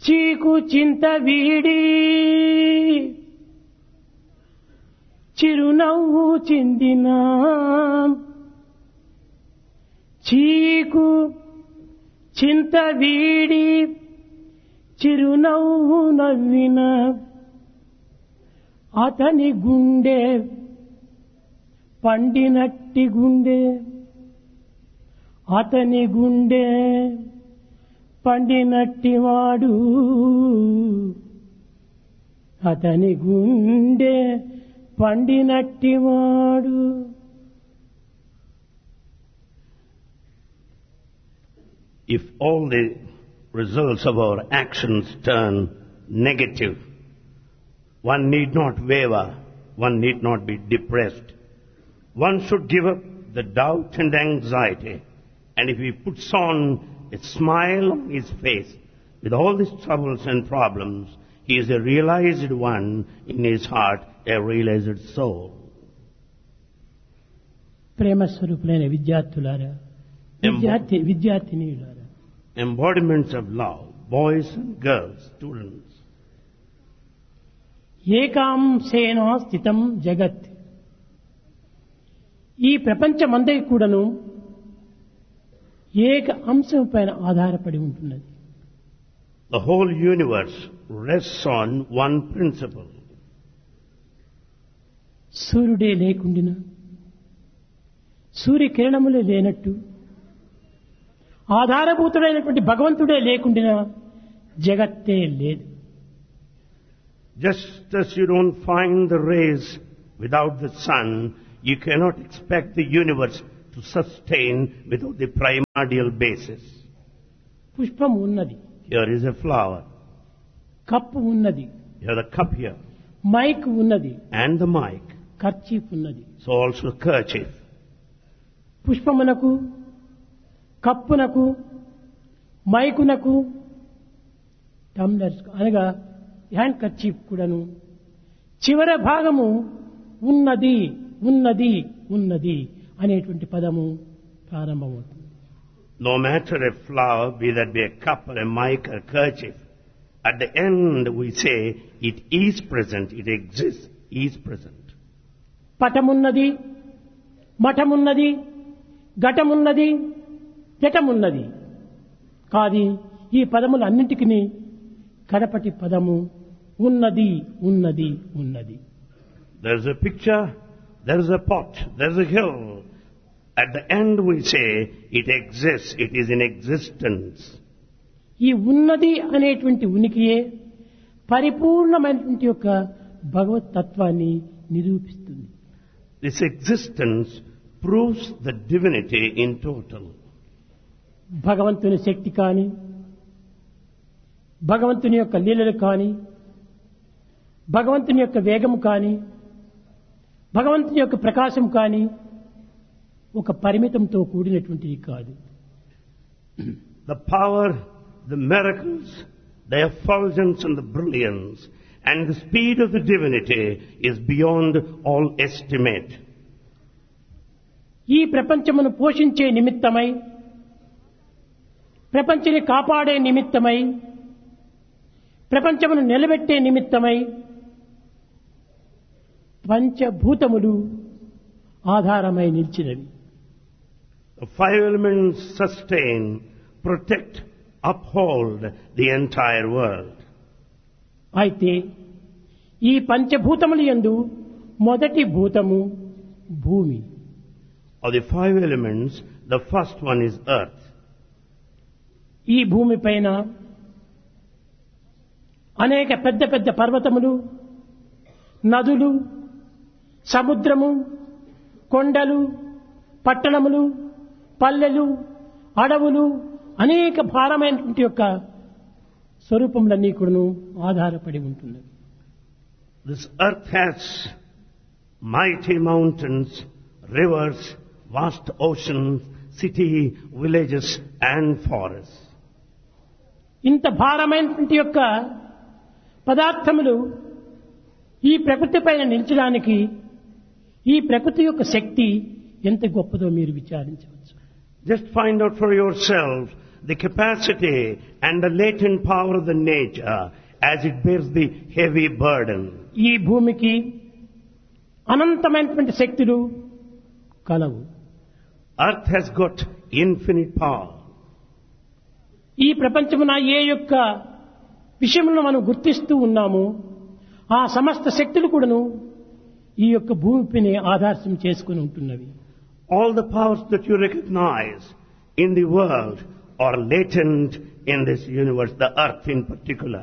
చీకు చింత వీడి చిరునవ్వు చిందిన చీకు చింత వీడి చిరునవ్వు నవ్విన అతని గుండె పండినట్టి గుండె అతని గుండె పండినట్టివాడు అతని గుండె పండినట్టివాడు If all the results of our actions turn negative, one need not waver, one need not be depressed. One should give up the doubt and anxiety, and if he puts on a smile on his face with all these troubles and problems, he is a realized one in his heart, a realized soul. ప్రేమ స్వరూపులైన విద్యార్థులారా విద్యార్థి విద్యార్థినీయులారా Embodiments of love, boys and girls, students. ఏకాంశేన స్థితం జగత్ ఈ ప్రపంచమందరి కూడాను ఏక అంశం పైన ఆధారపడి ఉంటున్నది The whole universe rests on one principle. సూర్యుడే లేకుండిన సూర్యకిరణములే లేనట్టు ఆధారభూతుడైనటువంటి భగవంతుడే లేకుండిన జగత్తే లేదు Just as you don't find the rays without the sun, you cannot expect the universe to sustain without the primordial basis. పుష్పం ఉన్నది Here is a flower. Cup ఉన్నది Here the cup here. Mic ఉన్నది And the mic. Kerchief ఉన్నది So also kerchief. పుష్పమునకు కప్పునకు మైకునకు tumblers అనగా handkerchief కూడాను చివర భాగము ఉన్నది ఉన్నది ఉన్నది అనేటువంటి పదము ప్రారంభమవుతుంది No matter a flower, be that be a cup or a mic or kerchief, at the end we say it is present, it exists, is present. పటమున్నది మఠమున్నది ఘటమున్నది జటమున్నది కాది ఈ పదములన్నింటికి కడపటి పదము ఉన్నది ఉన్నది ఉన్నది There's a picture, there's a pot, there's a hill. At the end we say it exists, it is in existence. ఈ ఉన్నది అనేటువంటి ఉనికియే పరిపూర్ణమైనటువంటి యొక్క భగవత్ తత్వాన్ని నిరూపిస్తుంది This existence proves the divinity in total. భగవంతుని శక్తి కాని భగవంతుని యొక్క లీలలు కాని భగవంతుని యొక్క వేగము కాని భగవంతుని యొక్క ప్రకాశం కాని ఒక పరిమితంతో కూడినటువంటిది కాదు The power, the miracles, the effulgence and the brilliance and the speed of the divinity is beyond all estimate. ఈ ప్రపంచమును పోషించే నిమిత్తమై ప్రపంచని కాపాడే నిమిత్తమై ప్రపంచమును నిలబెట్టే నిమిత్తమై పంచభూతములు ఆధారమై నిలిచినవి The five elements sustain, protect, uphold the entire world. అయితే ఈ పంచభూతములు యందు మొదటి భూతము భూమి Of the five elements, the first one is earth. ఈ భూమి పైన అనేక పెద్ద పెద్ద పర్వతములు నదులు సముద్రము కొండలు పట్టణములు పల్లెలు అడవులు అనేక భారమైనటువంటి యొక్క స్వరూపములన్నీ కూడాను ఆధారపడి ఉంటున్నవి This earth has mighty mountains, rivers, vast oceans, city, villages and forests. ఇంత భారమైనటువంటి యొక్క పదార్థములు ఈ ప్రకృతి పైన నిలిచడానికి ఈ ప్రకృతి యొక్క శక్తి ఎంత గొప్పదో మీరు విచారించవచ్చు Just find out for yourself the capacity and the latent power of the nature as it bears the heavy burden. ఈ భూమికి అనంతమైనటువంటి శక్తులు కలవు Earth has got infinite power. ఈ ప్రపంచమున ఏ యొక్క విషయములను మనం గుర్తిస్తూ ఉన్నామో ఆ సమస్త శక్తులు కూడాను ఈ యొక్క భూమిని ఆధారం చేసుకుని ఉంటున్నవి All the powers that you recognize in the world are latent in this universe, the earth in particular.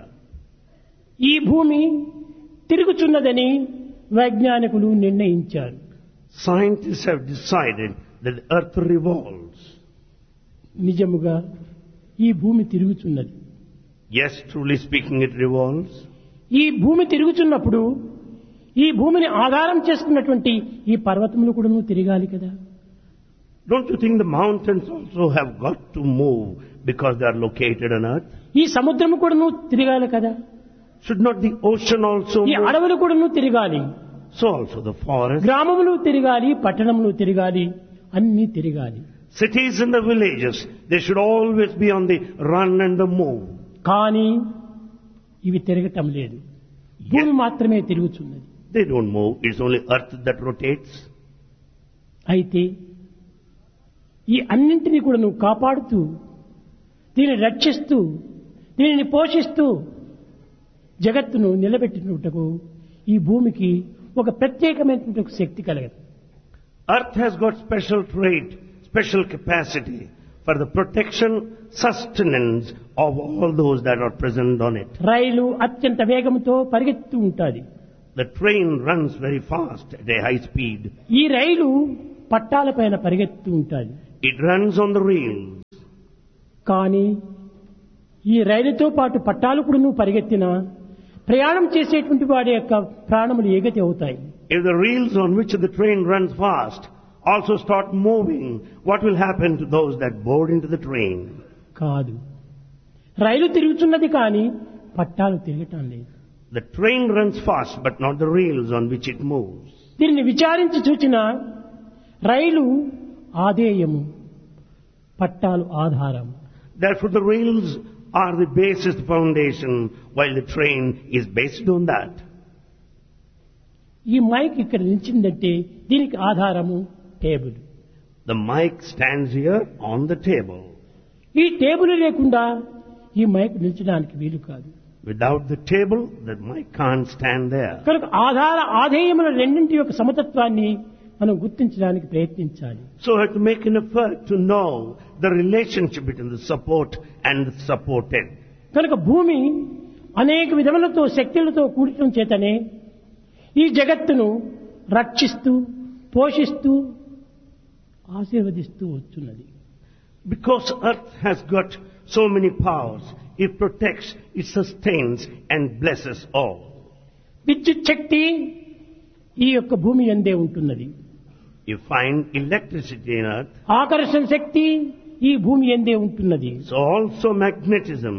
ఈ భూమి తిరుగుచున్నదని వైజ్ఞానికులు నిర్ణయించారు Scientists have decided that the earth revolves. నిజముగా ఈ భూమి తిరుగుచున్నది Yes, truly speaking, it revolves. ఈ భూమి తిరుగుచున్నప్పుడు ఈ భూమిని ఆధారం చేసుకున్నటువంటి ఈ పర్వతములు కూడా తిరగాలి కదా Don't you think the mountains also have got to move because they are located on earth? ఈ సముద్రము కూడాను తిరగాలి కదా Should not the ocean also ఈ move? అడవులు కూడాను తిరగాలి So also the forest. గ్రామములు తిరగాలి పట్టణములు తిరగాలి అన్నీ తిరగాలి Cities and the villages, they should always be on the run and the move. కానీ ఇవి తిరగటం లేదు భూమి మాత్రమే తిరుగుతున్నది They don't move. It's only earth that rotates. అయితే ఈ అన్నింటినీ కూడా నువ్వు కాపాడుతూ దీనిని రక్షిస్తూ దీనిని పోషిస్తూ జగత్తును నిలబెట్టినట్టుకు ఈ భూమికి ఒక ప్రత్యేకమైనటువంటి ఒక శక్తి కలగదు Earth has got special trait, special capacity for the protection, sustenance of all those that are present on it. రైలు అత్యంత వేగంతో పరిగెత్తు ఉంటుంది The train runs very fast at a high speed. ఈ రైలు పట్టాలపైన పరిగెత్తు ఉంటుంది It runs on the rails. కానీ ఈ రైలుతో పాటు పట్టాలు కూడా నువ్వు పరిగెత్తినా ప్రయాణం చేసేటువంటి వాడి యొక్క ప్రాణములు ఏగతి అవుతాయి If the reels on which the train runs fast also start moving, what will happen to those that board into the train? కాదు రైలు తిరుగుతున్నది కానీ పట్టాలు తిరగటం లేదు The train runs fast, but not the rails on which it moves. దీనిని విచారించి చూచిన రైలు ఆధేయము పట్టాలు ఆధారం Therefore, the rails are the basis, the foundation, while the train is based on that. ఈ మైక్ ఇక్కడ నిలిచిందంటే దీనికి ఆధారము table The mic stands here on the table. ఈ టేబుల్ లేకుండా ఈ మైక్ నిలిచడానికి వీలు కాదు Without the table, the mic can't stand there. కనుక ఆధార ఆధేయముల రెండింటి యొక్క సమతత్వాన్ని మనం గుర్తించడానికి ప్రయత్నించాలి So I have to make an effort to know the relationship between the support and the supported. కనుక భూమి అనేక విధములతో శక్తులతో కూడటం చేతనే ఈ జగత్తును రక్షిస్తూ పోషిస్తూ ఆశీర్వదిస్తూ వచ్చున్నది Because earth has got so many powers, it protects, it sustains and blesses all. విద్యుత్ శక్తి ఈ యొక్క భూమి అందే ఉంటున్నది You find electricity in earth, ఆకర్షణ శక్తి ఈ భూమి ఎందే ఉంటున్నది so also magnetism.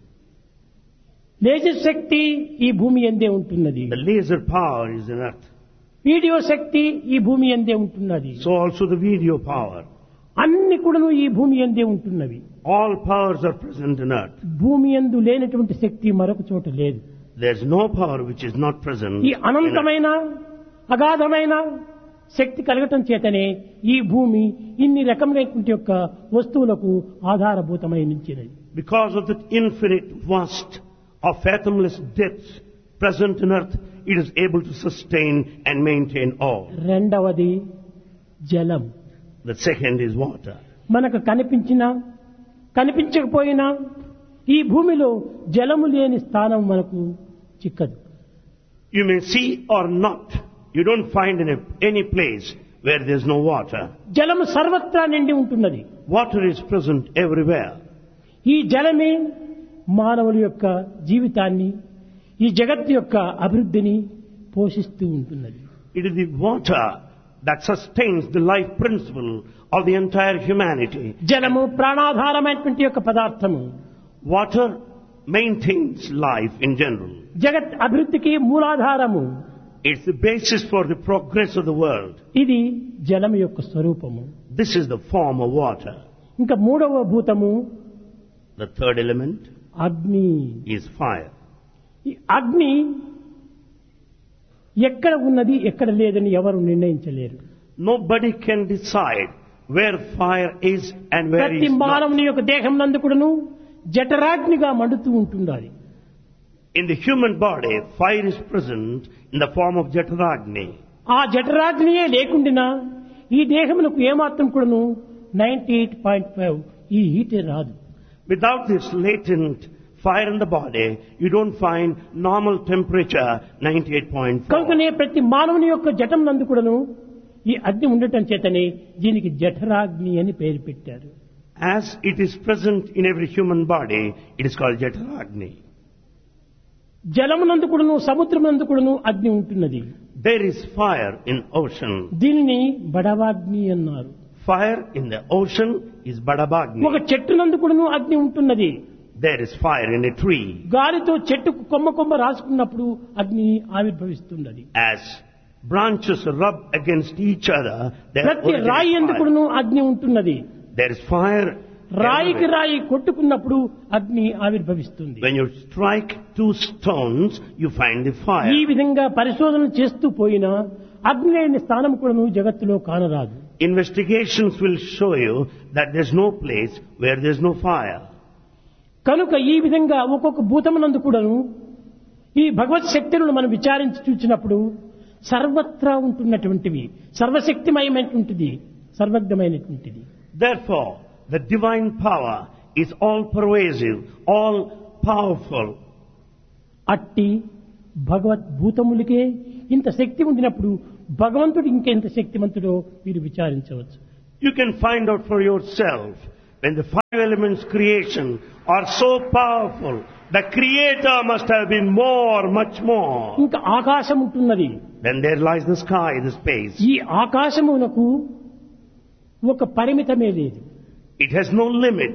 లేజర్ శక్తి ఈ భూమి ఎందే ఉంటున్నది The laser power is in earth, video శక్తి ఈ భూమి ఎందే ఉంటున్నది so also the video power. అన్ని కూడాను ఈ భూమి ఎందే ఉంటున్నవి All powers are present in earth. భూమి ఎందు లేనటువంటి శక్తి మరొక చోట లేదు There's no power which is not present. ఈ in earth. అనంతమైన అగాధమైన శక్తి కలగటం చేతనే ఈ భూమి ఇన్ని రకమైనటువంటి యొక్క వస్తువులకు ఆధారభూతమై నిలిచినది Because of that infinite vast of fathomless depths present in earth, it is able to sustain and maintain all. రెండవది జలం The second is water. మనకు కనిపించినా కనిపించకపోయినా ఈ భూమిలో జలము లేని స్థానం మనకు చిక్కదు You may see or not. You don't find in a, any place where there's no water. జలము సర్వత్రా నిండి ఉంటున్నది Water is present everywhere. ఈ జలమే మానవుల యొక్క జీవితాన్ని ఈ జగత్తు యొక్క అభివృద్ధిని పోషిస్తూ ఉంటున్నది It is the water that sustains the life principle of the entire humanity. జలము ప్రాణాధారమైనటువంటి యొక్క పదార్థము Water maintains life in general. జగత్ అభివృద్ధికి మూలాధారము It's the basis for the progress of the world. ఇది జలము యొక్క స్వరూపము This is the form of water. ఇంకా మూడవ భూతము The third element అగ్ని is fire. ఈ అగ్ని ఎక్కడ ఉన్నది ఎక్కడ లేదని ఎవరు నిర్ణయించలేరు Nobody can decide where fire is and where ప్రతి is not. మానవుని యొక్క దేహం నందుకుడును జఠరాగ్నిగా మండుతూ ఉంటుండాలి In the human body, fire is present in the form of Jataragni. ఆ జఠరాగ్నియే లేకుండినా ఈ దేహమునకు ఏమాత్రం కూడాను నైన్టీ ఎయిట్ పాయింట్ ఫైవ్ ఈ హీటే రాదు Without this latent fire in the body, you don't find normal temperature 98.4. కనుకనే ప్రతి మానవుని యొక్క జఠం నందు కూడాను ఈ అగ్ని ఉండటం చేతనే దీనికి జఠరాగ్ని అని పేరు పెట్టారు As it is present in every human body, it is called Jataragni. జలమునందు కూడాను సముద్రమునందు కూడాను అగ్ని ఉంటున్నది There is fire in ocean. దీనిని బడవాగ్ని అన్నారు Fire in the ocean is ఒక Badabagni. చెట్టునందు కూడాను అగ్ని ఉంటున్నది There is fire in a tree. గాలితో చెట్టుకు కొమ్మ కొమ్మ రాసుకున్నప్పుడు అగ్ని ఆవిర్భవిస్తున్నది As branches rub against each other, there ప్రతి రాయి originates ఎందుకు fire. కూడాను అగ్ని ఉంటున్నది There is fire. రాయికి everywhere. రాయి కొట్టుకున్నప్పుడు అగ్ని ఆవిర్భవిస్తుంది When you strike two stones, you find the ఈ fire. విధంగా పరిశోధన చేస్తూ పోయినా అగ్ని లేని స్థానం కూడాను జగత్తులో కానరాదు Investigations will show you that there's no place where there's no fire. కనుక ఈ విధంగా ఒక్కొక్క భూతమునందు కూడాను ఈ భగవత్ శక్తులను మనం విచారించి చూసినప్పుడు సర్వత్రా ఉంటున్నటువంటివి సర్వశక్తిమయమైనటువంటిది సర్వజ్ఞమైనటువంటిది Therefore, the divine power is all pervasive, all powerful. అట్టి భగవత్ భూతములకే ఇంత శక్తి ఉండినప్పుడు భగవంతుడు ఇంకెంత శక్తిమంతుడో మీరు విచారించవచ్చు You can find out for yourself when the five elements creation are so powerful. The creator must have been more, much more. ఇంకా ఆకాశం ఉంటున్నది Then there lies the sky, the space. ఈ ఆకాశమునకు ఒక పరిమితమే లేదు It has no limit.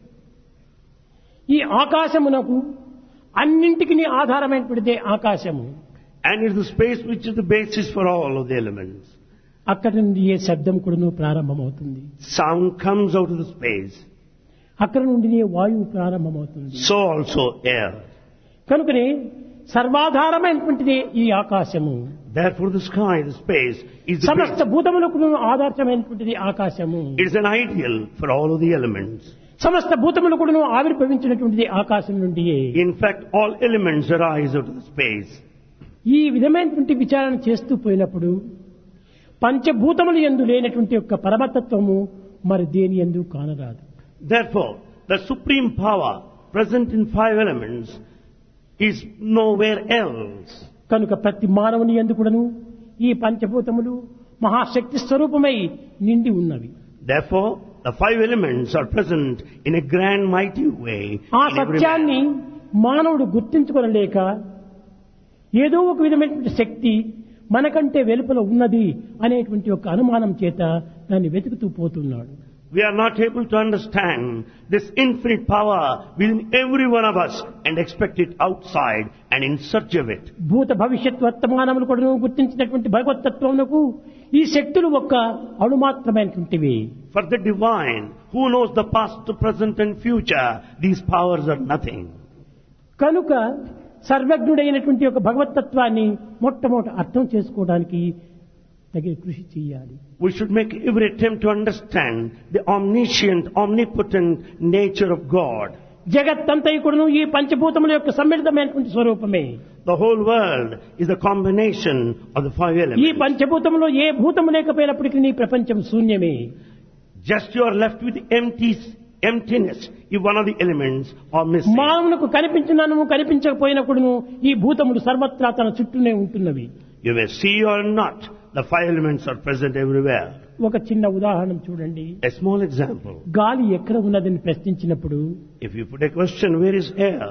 ఈ ఆకాశమునకు అన్నింటికి ఆధారమైనటువంటిదే ఆకాశము And it's the space which is the basis for all of the elements. అక్కడి నుండి ఏ శబ్దం కూడాను ప్రారంభమవుతుంది Sound comes out of the space. అక్కడి నుండి వాయువు ప్రారంభమవుతుంది So also air. కనుకనే సర్వాధారమైనటువంటిదే ఈ ఆకాశము Therefore the sky, the space, is the సమస్త basis. భూతములకు ఆధారమైనటువంటిది ఆకాశము It is an ideal for all of the elements. సమస్త భూతములు కూడాను ఆవిర్భవించినటువంటిది ఆకాశం నుండియే In fact, all elements arise out of the space. ఈ విధమైనటువంటి విచారణ చేస్తూ పోయినప్పుడు పంచభూతములు ఎందు లేనటువంటి యొక్క పరమతత్వము మరి దేని ఎందు కానరాదు Therefore, the supreme power present in five elements is nowhere else. కనుక ప్రతి మానవుని ఎందు కూడాను ఈ పంచభూతములు మహాశక్తి స్వరూపమై నిండి ఉన్నవి Therefore, the five elements are present in a grand mighty way ఆ in every సత్యాన్ని man. మానవుడు గుర్తించుకొనలేక ఏదో ఒక విధమైనటువంటి శక్తి మనకంటే వెలుపల ఉన్నది అనేటువంటి ఒక అనుమానం చేత దాన్ని వెతుకుతూ పోతున్నాడు We are not able to understand this infinite power within every one of us and expect it outside and in search of it. భూత భవిష్యత్ వర్తమానములు కూడా గుర్తించినటువంటి భగవతత్వమునకు ఈ శక్తులు ఒక్క అణుమాత్రమైనటువంటివి For the divine, who knows the past, present and future, these powers are nothing. కనుక సర్వజ్ఞుడైనటువంటి ఒక భగవతత్వాన్ని మొట్టమొదట అర్థం చేసుకోవడానికి తగిన కృషి చేయాలి We should make every attempt to understand the omniscient, omnipotent nature of God. జగత్తంతయు కూడాను ఈ పంచభూతముల యొక్క సమ్మిళితమైనటువంటి స్వరూపమే The whole world is a combination of the five ఈ elements. పంచభూతములో ఏ భూతము లేకపోయినప్పటికీ నీ ప్రపంచం శూన్యమే Just you are left with empty, emptiness if one of the elements are missing. మానవులకు కనిపించినను కనిపించకపోయినప్పుడును ఈ భూతములు సర్వత్రా తన చుట్టూనే ఉంటున్నవి You may see or not, the five elements are present everywhere. ఒక చిన్న ఉదాహరణ చూడండి A small example. గాలి ఎక్కడ ఉన్నదని ప్రశ్నించినప్పుడు If you put a question, where is air?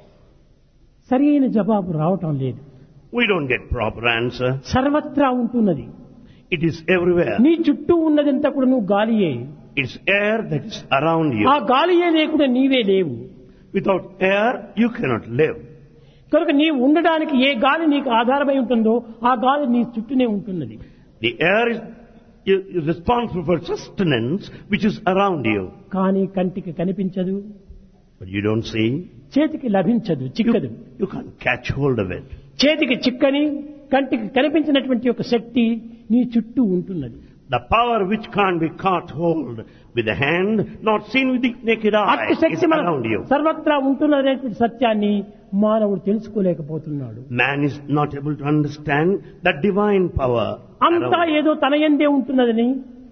సరైన జవాబు రావటం లేదు We don't get proper answer. సర్వత్రా ఉంటున్నది It is everywhere. నీ చుట్టూ ఉన్నదంతా కూడా నువ్వు గాలియే It's air that is around you. ఆ గాలియే లేకుండా నీవే లేవు Without air, you cannot live. కనుక నీవు ఉండడానికి ఏ గాలి నీకు ఆధారమై ఉంటుందో ఆ గాలి నీ చుట్టూనే ఉంటున్నది The air is, is responsible for sustenance which is around you. కానీ కంటికి కనిపించదు But you don't see, చేతికి లభించదు చిక్కదు you can't catch hold of it. చేతికి చిక్కని కంటికి కనిపించినటువంటి ఒక శక్తి నీ చుట్టూ ఉంటున్నది The power which can't be caught hold with the hand, not seen with the naked eye, అట్టి is శక్తి మన around you. సర్వత్రా ఉంటున్నదనేటువంటి సత్యాన్ని మానవుడు తెలుసుకోలేకపోతున్నాడు Man is not able to understand that divine power. అంతా around. ఏదో తన ఎందే ఉంటున్నదని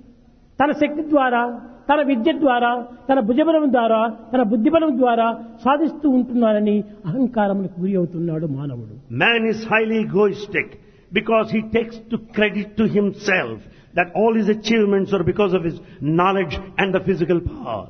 తన శక్తి ద్వారా తన విద్య ద్వారా తన భుజబలం ద్వారా తన బుద్ధిబలం ద్వారా సాధిస్తూ ఉంటున్నాడని అహంకారములకు గురి అవుతున్నాడు మానవుడు Man is highly egoistic because he takes to credit to himself that all his achievements are because of his knowledge and the physical power.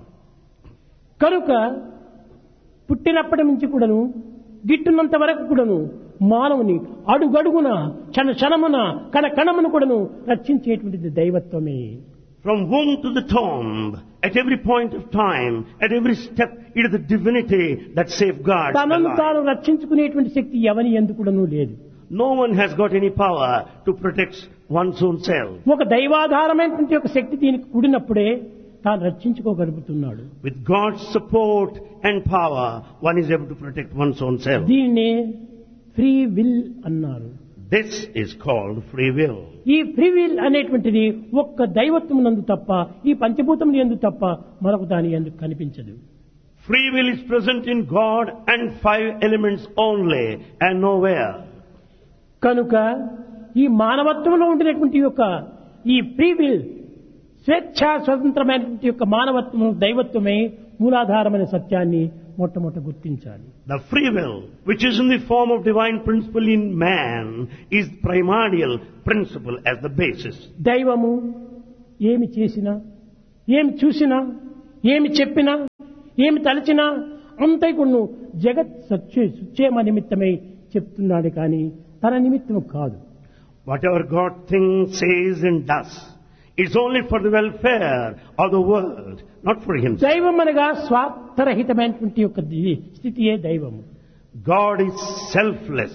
కనుక పుట్టినప్పటి నుంచి కూడాను గిట్టున్నంత వరకు కూడాను మానవుని అడుగడుగున క్షణ క్షణమున కణ కణమును కూడాను రక్షించేటువంటిది దైవత్వమే From womb to the tomb, at every point of time, at every step, it is the divinity that safeguards the తనను life. తాను రక్షించుకునేటువంటి శక్తి ఎవని ఎందుకుడను లేదు No one has got any power to protect one's own self. ఒక దైవాధారమైనటువంటి ఒక శక్తి దీనికి కూడినప్పుడే తాను రక్షించుకోగలుగుతున్నాడు With God's support and power, one is able to protect one's own self. దీన్నే ఫ్రీ విల్ అన్నారు This is called free will. ఈ free will అనేటువంటిది ఒక్క దైవత్వం నందు తప్ప ఈ పంచభూతములు ఎందు తప్ప మరొక దాని ఎందుకు కనిపించదు Free will is present in God and five elements only and nowhere. కనుక ఈ మానవత్వంలో ఉండినటువంటి యొక్క ఈ ఫ్రీ విల్ స్వేచ్ఛ స్వతంత్రమైనటువంటి యొక్క మానవత్వం దైవత్వమే మూలాధారమైన సత్యాన్ని మొట్టమొదట గుర్తించాలి The free will, which is in the form of divine principle in man, is primordial principle as the basis. దైవము ఏమి చేసినా ఏమి చూసినా ఏమి చెప్పినా ఏమి తలచినా అంతా కూడా జగత్ సత్య సుక్షేమ నిమిత్తమై చెప్తున్నాడు కానీ తన నిమిత్తం కాదు Whatever God thinks, says and does, it's only for the welfare of the world, not for himself. దైవం అనగా స్వార్థరహితమైనటువంటి యొక్క ది- స్థితియే దైవము God is selfless.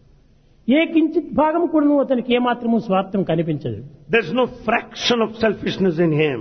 ఏ కించిత్ భాగం కూడాను అతనికి ఏమాత్రము స్వార్థం కనిపించదు There's no fraction of selfishness in him.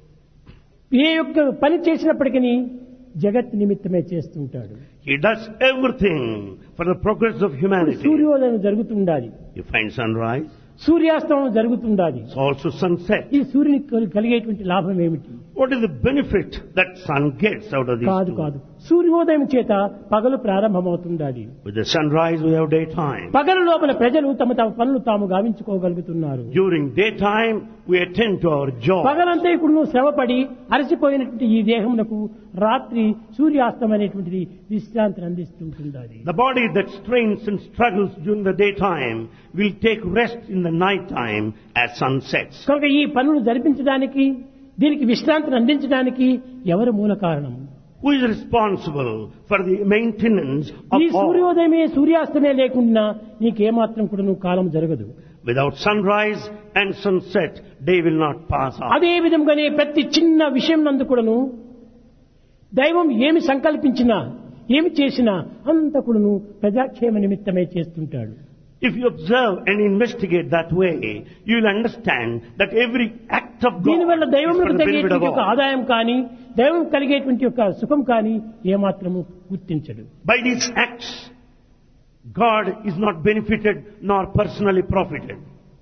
ఏ యొక్క పని చేసినప్పటికీ జగత్ నిమిత్తమే చేస్తుంటాడు He does everything for the progress of humanity. సూర్యోదయం జరుగుతుండాలి You find sunrise, సూర్యాస్తమం జరుగుతుండాలి it's also sunset. ఈ సూర్యునికి కలి- కలిగేటువంటి లాభం ఏమిటి What is the benefit that sun gets out of these కాదు two? కాదు సూర్యోదయం చేత పగలు ప్రారంభమవుతుండాలి With the sunrise we have daytime. పగలు లోపల ప్రజలు తమ తమ పనులు తాము గావించుకోగలుగుతున్నారు During daytime we attend to our job. పగలంతా ఇప్పుడు నువ్వు శ్రమపడి అలసిపోయినటువంటి ఈ దేహమునకు రాత్రి సూర్యాస్తం అనేటువంటిది విశ్రాంతిని అందిస్తుంటుంది The body that strains and struggles during the daytime will take rest in the night time as sun sets. కనుక ఈ పనులు జరిపించడానికి దీనికి విశ్రాంతిని అందించడానికి ఎవరు మూల కారణం Who is responsible for the maintenance of ఈ all? సూర్యోదయమే సూర్యాస్తమే లేకుండా నీకేమాత్రం కూడా నువ్వు కాలం జరగదు Without sunrise and sunset, day will not pass on. అదే విధంగానే ప్రతి చిన్న విషయం నందు కూడాను దైవం ఏమి సంకల్పించినా ఏమి చేసినా అంత కూడాను ప్రజాక్షేమ నిమిత్తమే చేస్తుంటాడు If you observe and investigate that way, you will understand that every act of God దీనివల్ల is for దైవములకు the benefit of కలిగేటువంటి యొక్క all. ఆదాయం కానీ దైవం కలిగేటువంటి యొక్క సుఖం కానీ ఏమాత్రము గుర్తించడు By these acts, God is not benefited nor personally profited.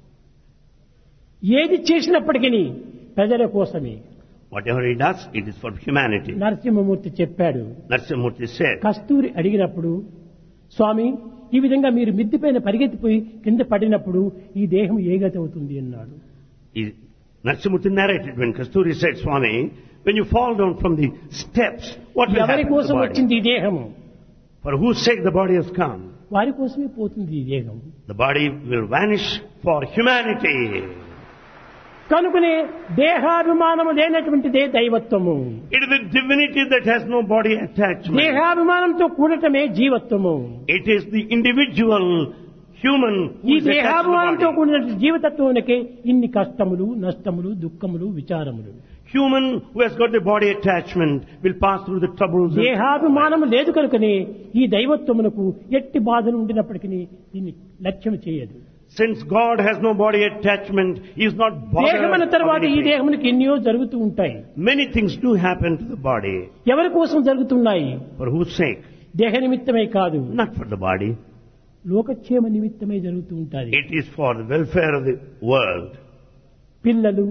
ఏది చేసినప్పటికీ ప్రజల కోసమే Whatever He does, it is for humanity. Narasimhamurthy చెప్పాడు Narsimurti said, కస్తూరి అడిగినప్పుడు స్వామి ఈ విధంగా మీరు మిద్దిపైన పరిగెత్తిపోయి కింద పడినప్పుడు ఈ దేహం ఏ గతి అవుతుంది అన్నాడు he- Narsimurti narrated when Kasturi said, Swami, when you fall down from the steps, what will ఎవరి happen to the కోసం body? వచ్చింది ఈ దేహము For whose sake the body has come? వారి కోసమే పోతుంది ఈ దేహం The body will vanish for humanity. కనుకనే దేహాభిమానము లేనటువంటిదే దైవత్వము It is the divinity that has no body attachment. దేహాభిమానంతో కూడటమే జీవత్వము It is the individual human who ఈ is attached to the దేహాభిమానంతో body. కూడిన జీవతత్వానికే ఇన్ని కష్టములు నష్టములు దుఃఖములు విచారములు Human who has got the body attachment will pass through the troubles. and- దేహాభిమానం లేదు కనుకనే ఈ దైవత్వమునకు ఎట్టి బాధలు ఉండినప్పటికీ దీన్ని లక్ష్యం చేయదు Since God has no body attachment, He is not దేహమైన bothered. తర్వాత of ఈ anything. దేహమునికి ఎన్నో జరుగుతూ ఉంటాయి Many things do happen to the body. ఎవరి కోసం జరుగుతున్నాయి For whose sake? దేహ నిమిత్తమే కాదు Not for the body. లోకక్షేమ నిమిత్తమే జరుగుతూ ఉంటాయి It is for the welfare of the world. పిల్లలు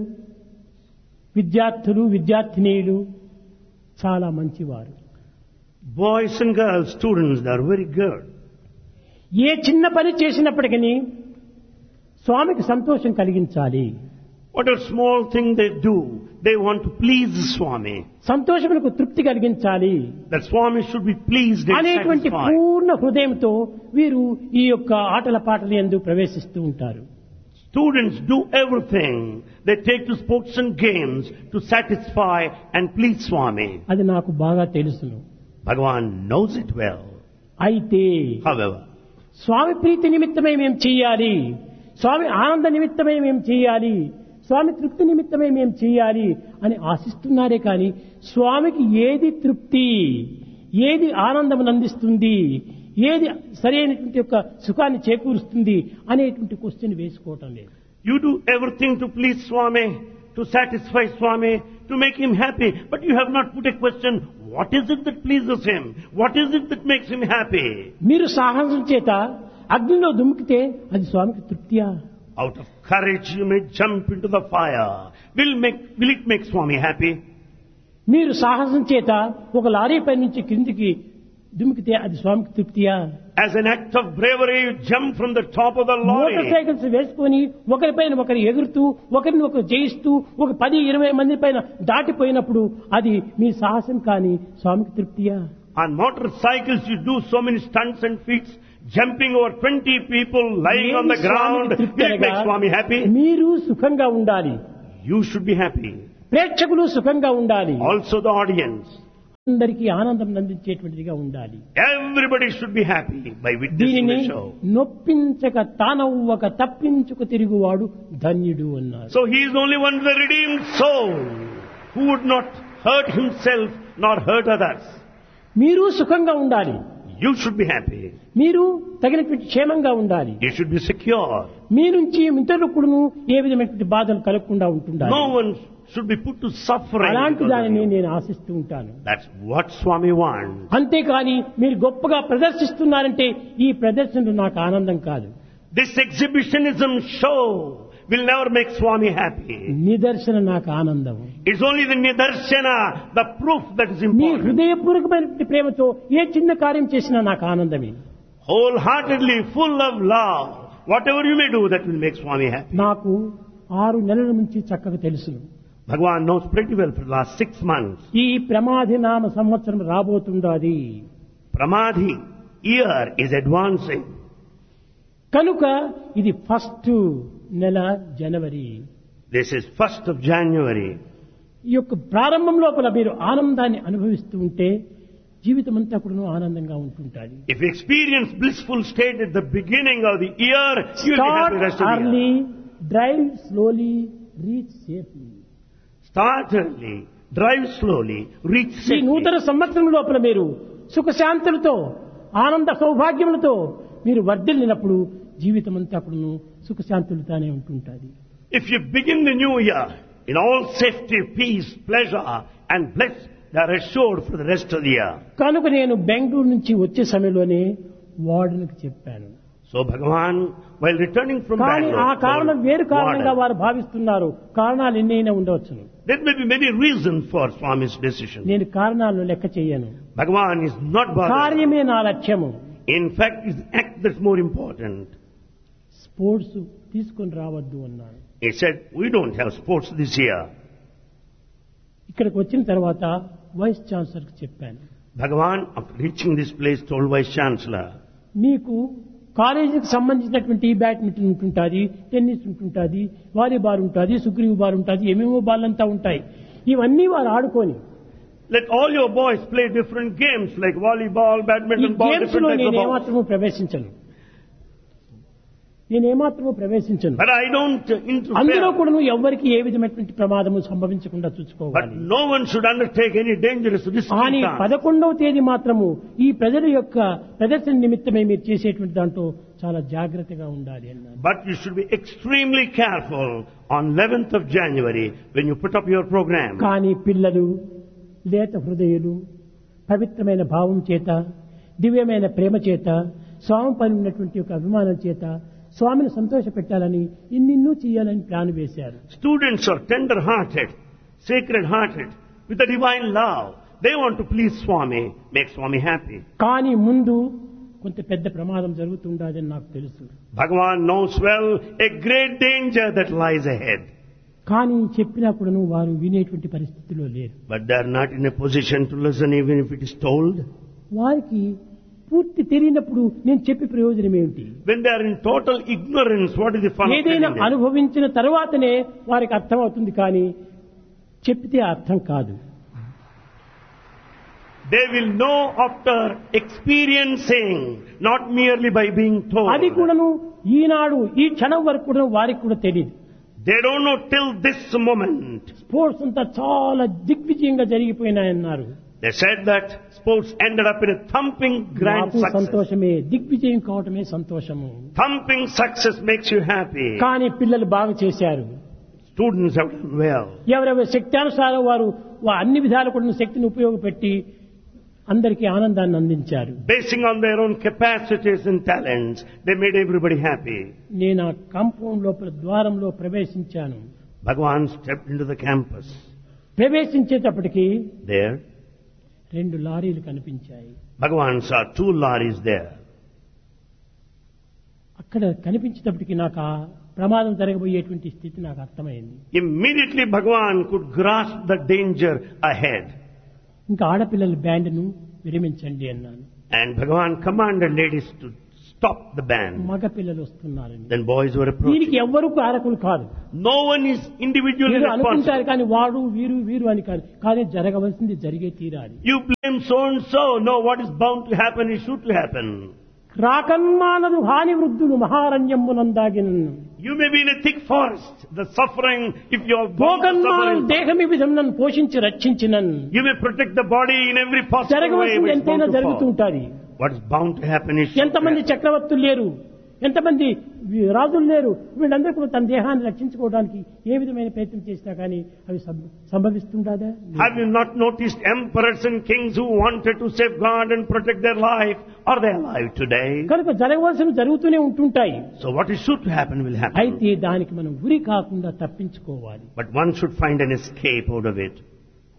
విద్యార్థులు విద్యార్థినీలు చాలా మంచివారు Boys and girls, students, they are very good. ఏ చిన్న పని చేసినప్పటికీ స్వామికి సంతోషం కలిగించాలి Whatever small thing they do, they want to please the Swami. సంతోషములకు తృప్తి కలిగించాలి That Swami should be pleased and అనేటువంటి satisfied. పూర్ణ హృదయంతో వీరు ఈ యొక్క ఆటల పాటల ఎందు ప్రవేశిస్తూ ఉంటారు Students do everything. They take to sports and games to satisfy and please Swami. అది నాకు బాగా తెలుసును Bhagavan knows it well. అయితే However, స్వామి ప్రీతి నిమిత్తమే మేము చెయ్యాలి స్వామి ఆనంద నిమిత్తమే మేము చెయ్యాలి స్వామి తృప్తి నిమిత్తమే మేము చెయ్యాలి అని ఆశిస్తున్నారే కానీ స్వామికి ఏది తృప్తి ఏది ఆనందం అందిస్తుంది ఏది సరైనటువంటి యొక్క సుఖాన్ని చేకూరుస్తుంది అనేటువంటి క్వశ్చన్ వేసుకోవటం లేదు you do everything to please Swami, to satisfy Swami, to make him happy. But you have not put a question, what is it that pleases him? What is it that makes him happy? మీరు సాహసం చేత అగ్నిలో దుమికితే అది స్వామికి తృప్తియా Out of courage you may jump into the fire. Will, make, will it make Swami happy? మీరు సాహసం చేత ఒక లారీ పై నుంచి క్రిందికి దుమికితే అది స్వామికి తృప్తియా As an act of bravery, you jump from the top of the motor lorry. Cycles వేసుకొని ఒకరిపైన ఒకరు ఎగురుతూ ఒకరిని ఒకరు జయిస్తూ ఒక పది ఇరవై మంది పైన దాటిపోయినప్పుడు అది మీ సాహసం కానీ స్వామికి తృప్తియా On motorcycles, you do so many stunts and feats, jumping over 20 people lying on the ఏమి ground. స్వామికి తృప్తి Will it make అనగా, Swami happy? మీరు సుఖంగా ఉండాలి You should be happy. ప్రేక్షకులు సుఖంగా ఉండాలి Also the audience. అందరికీ ఆనందం అందించేటువంటిదిగా ఉండాలి Everybody should be happy by witnessing దీనిని the show. నొప్పించక తానవ్వక తప్పించుకు తిరుగువాడు ధన్యుడు అన్నారు So he is only one the redeemed soul who would not hurt himself nor hurt others. మీరు సుఖంగా ఉండాలి You should be happy. మీరు తగినటువంటి క్షేమంగా ఉండాలి You should be secure. మీ నుంచి ఇతరులకు కూడాను ఏ విధమైనటువంటి బాధలు కలగకుండా ఉంటుండాలి No one should be put to suffering. అలాంటి because of దానిని you. నేను ఆశిస్తూ ఉంటాను That's what Swami wants. అంతేకాని మీరు గొప్పగా ప్రదర్శిస్తున్నారంటే ఈ ప్రదర్శనలు నాకు ఆనందం కాదు This exhibitionism show will never make Swami happy. నిదర్శన నాకు ఆనందం It's only the nidarshana, the proof that is me important. హృదయపూర్వకమైనటువంటి ప్రేమతో ఏ చిన్న కార్యం చేసినా నాకు ఆనందమే Wholeheartedly, full of love. Whatever you may do, that will make Swami happy. నాకు ఆరు నెలల నుంచి చక్కగా తెలుసును Bhagavan knows pretty well for the last six months. ఈ ప్రమాధి నామ సంవత్సరం రాబోతుండాది Pramadhi year is advancing. కనుక ఇది ఫస్ట్ నెల జనవరి This is 1st of January. ఈ యొక్క ప్రారంభం లోపల మీరు ఆనందాన్ని అనుభవిస్తూ ఉంటే జీవితం అంతా కూడా ఆనందంగా ఉంటుంటుంది If you experience blissful state at the beginning of the year, you will be happy start the rest of the early year. Drive slowly reach safely Start early, drive slowly, reach ఈ safely. నూతన సంవత్సరం లోపల మీరు సుఖశాంతులతో ఆనంద సౌభాగ్యములతో మీరు వర్ధిల్లినప్పుడు జీవితం అంతా కూడా సుఖశాంతులతోనే ఉంటుంటుంది If you begin the new year in all safety, peace, pleasure and bliss, they are assured for the rest of the year. కనుక నేను బెంగళూరు నుంచి వచ్చే సమయంలోనే వార్డునికి చెప్పాను So Bhagavan, while returning from కానీ ఆ Bangalore, కారణం వేరు told కారణంగా Warden, వారు భావిస్తున్నారు కారణాలు ఎన్నైనా ఉండవచ్చును there may be many reasons for Swami's decision. నేను కారణాలను లెక్క చేయను Bhagavan is not bothered. కార్యమే నా లక్ష్యము In fact, it's the act that's more important. Sports తీసుకొని రావద్దు అన్నాను He said, we don't have sports this year. ఇక్కడికి వచ్చిన తర్వాత వైస్ ఛాన్సలర్కి చెప్పాను Bhagavan, after reaching this place, told Vice Chancellor, మీకు కాలేజీకి సంబంధించినటువంటి బ్యాడ్మింటన్ ఉంటుంటుంది టెన్నిస్ ఉంటుంటుంది వాలీబాల్ ఉంటుంది సుగ్రీవ్ బాల్ ఉంటుంది ఏమేమో బాల్ అంతా ఉంటాయి ఇవన్నీ వారు ఆడుకొని let all your boys play different games like volleyball, ఈ badminton, ball, గేమ్స్ different లో types of నేను balls. ఏమాత్రము ప్రవేశించను నేను ఏమాత్రము ప్రవేశించను But I don't uh, అందులో interfere. కూడా ఎవ్వరికి ఏ విధమైనటువంటి ప్రమాదము సంభవించకుండా But చూసుకోవాలి no one should undertake any dangerous కానీ risky task. పదకొండవ తేదీ మాత్రము ఈ ప్రజల యొక్క ప్రదర్శన నిమిత్తమే మీరు చేసేటువంటి దాంట్లో చాలా జాగ్రత్తగా ఉండాలి అన్నారు But you should be extremely careful on 11th of January when you put up your program. కానీ పిల్లలు లేత హృదయులు పవిత్రమైన భావం చేత దివ్యమైన ప్రేమ చేత స్వామి పని ఉన్నటువంటి ఒక అభిమానం చేత స్వామిని సంతోష పెట్టాలని ఇన్నిన్నూ చేయాలని ప్లాన్ వేశారు Students are tender hearted, sacred hearted, with a divine love. They want to please Swami, make Swami happy. కానీ ముందు కొంత పెద్ద ప్రమాదం జరుగుతుండదని నాకు తెలుసు Bhagavan knows well a great danger that lies ahead. కానీ చెప్పినా కూడాను వారు వినేటువంటి పరిస్థితిలో లేరు But they are not in a position to listen even if it is told. వారికి పూర్తి తెలియనప్పుడు నేను చెప్పి ప్రయోజనం ఏమిటి When they are in total ignorance, what is the fun of ఏదైనా telling them? అనుభవించిన తర్వాతనే వారికి అర్థమవుతుంది కానీ చెప్తే అర్థం కాదు They will know after experiencing, not merely by being told. అది కూడాను ఈనాడు ఈ క్షణం వరకు కూడా వారికి కూడా తెలియదు They don't know till this moment. Sports అంతా చాలా దిగ్విజయంగా జరిగిపోయినాయన్నారు They said that sports ended up in a thumping grand నాకు success. సంతోషమే దిగ్విజయం కావటమే సంతోషము Thumping success makes you happy. కానీ పిల్లలు బాగా చేశారు Students have done well. ఎవరెవరి శక్త్యానుసారం వారు వా- అన్ని విధాలు కూడా శక్తిని ఉపయోగపెట్టి అందరికీ ఆనందాన్ని అందించారు Basing on their own capacities and talents, they made everybody happy. నేను ఆ కాంపౌండ్ లోపల ద్వారంలో ప్రవేశించాను Bhagavan stepped into the campus. ప్రవేశించేటప్పటికి There, రెండు లారీలు కనిపించాయి Bhagavan saw two lorries there. అక్కడ కనిపించేటప్పటికి నాకు ఆ ప్రమాదం జరగబోయేటువంటి స్థితి నాకు అర్థమైంది Immediately Bhagavan could grasp the danger ahead. ఇంకా ఆడపిల్లల బ్యాండ్ను విరమించండి అన్నాను And Bhagavan commanded ladies to stop the band. మగ పిల్లలు వస్తున్నారని Then boys were దీనికి approaching. ఎవ్వరూ కారకులు కాదు No one is individually వీరు responsible. అనుకుంటారు కానీ వాడు వీరు వీరు అని కాదు కానీ జరగవలసింది జరిగే తీరాలి You blame so and so. No, what is bound to happen is sure to happen. రాకన్మానదు హాని వృద్ధులు మహారణ్యమునందాగిన You may be in a thick forest, the suffering, if you are bound to suffer భోగన్మానం in- దేహం ఈ విధం నన్ను పోషించి రక్షించినన్ You may protect the body in every possible way, జరగవలసింది but it's ఎంతైనా bound to జరుగుతూ fall. ఉంటుంది What is bound to happen is sure to ఎంతమంది happen. చక్రవర్తులు లేరు ఎంతమంది వి- రాజులు లేరు వీళ్ళందరూ కూడా తన దేహాన్ని రక్షించుకోవడానికి ఏ విధమైన ప్రయత్నం చేసినా కానీ అవి సం- సంభవిస్తుండదా Have you not noticed emperors and kings who wanted to safeguard and protect their life? Are they alive today? కనుక జరగవలసిన జరుగుతూనే ఉంటుంటాయి So what is sure to happen will happen. అయితే దానికి మనం ఉరి కాకుండా తప్పించుకోవాలి But one should find an escape out of it.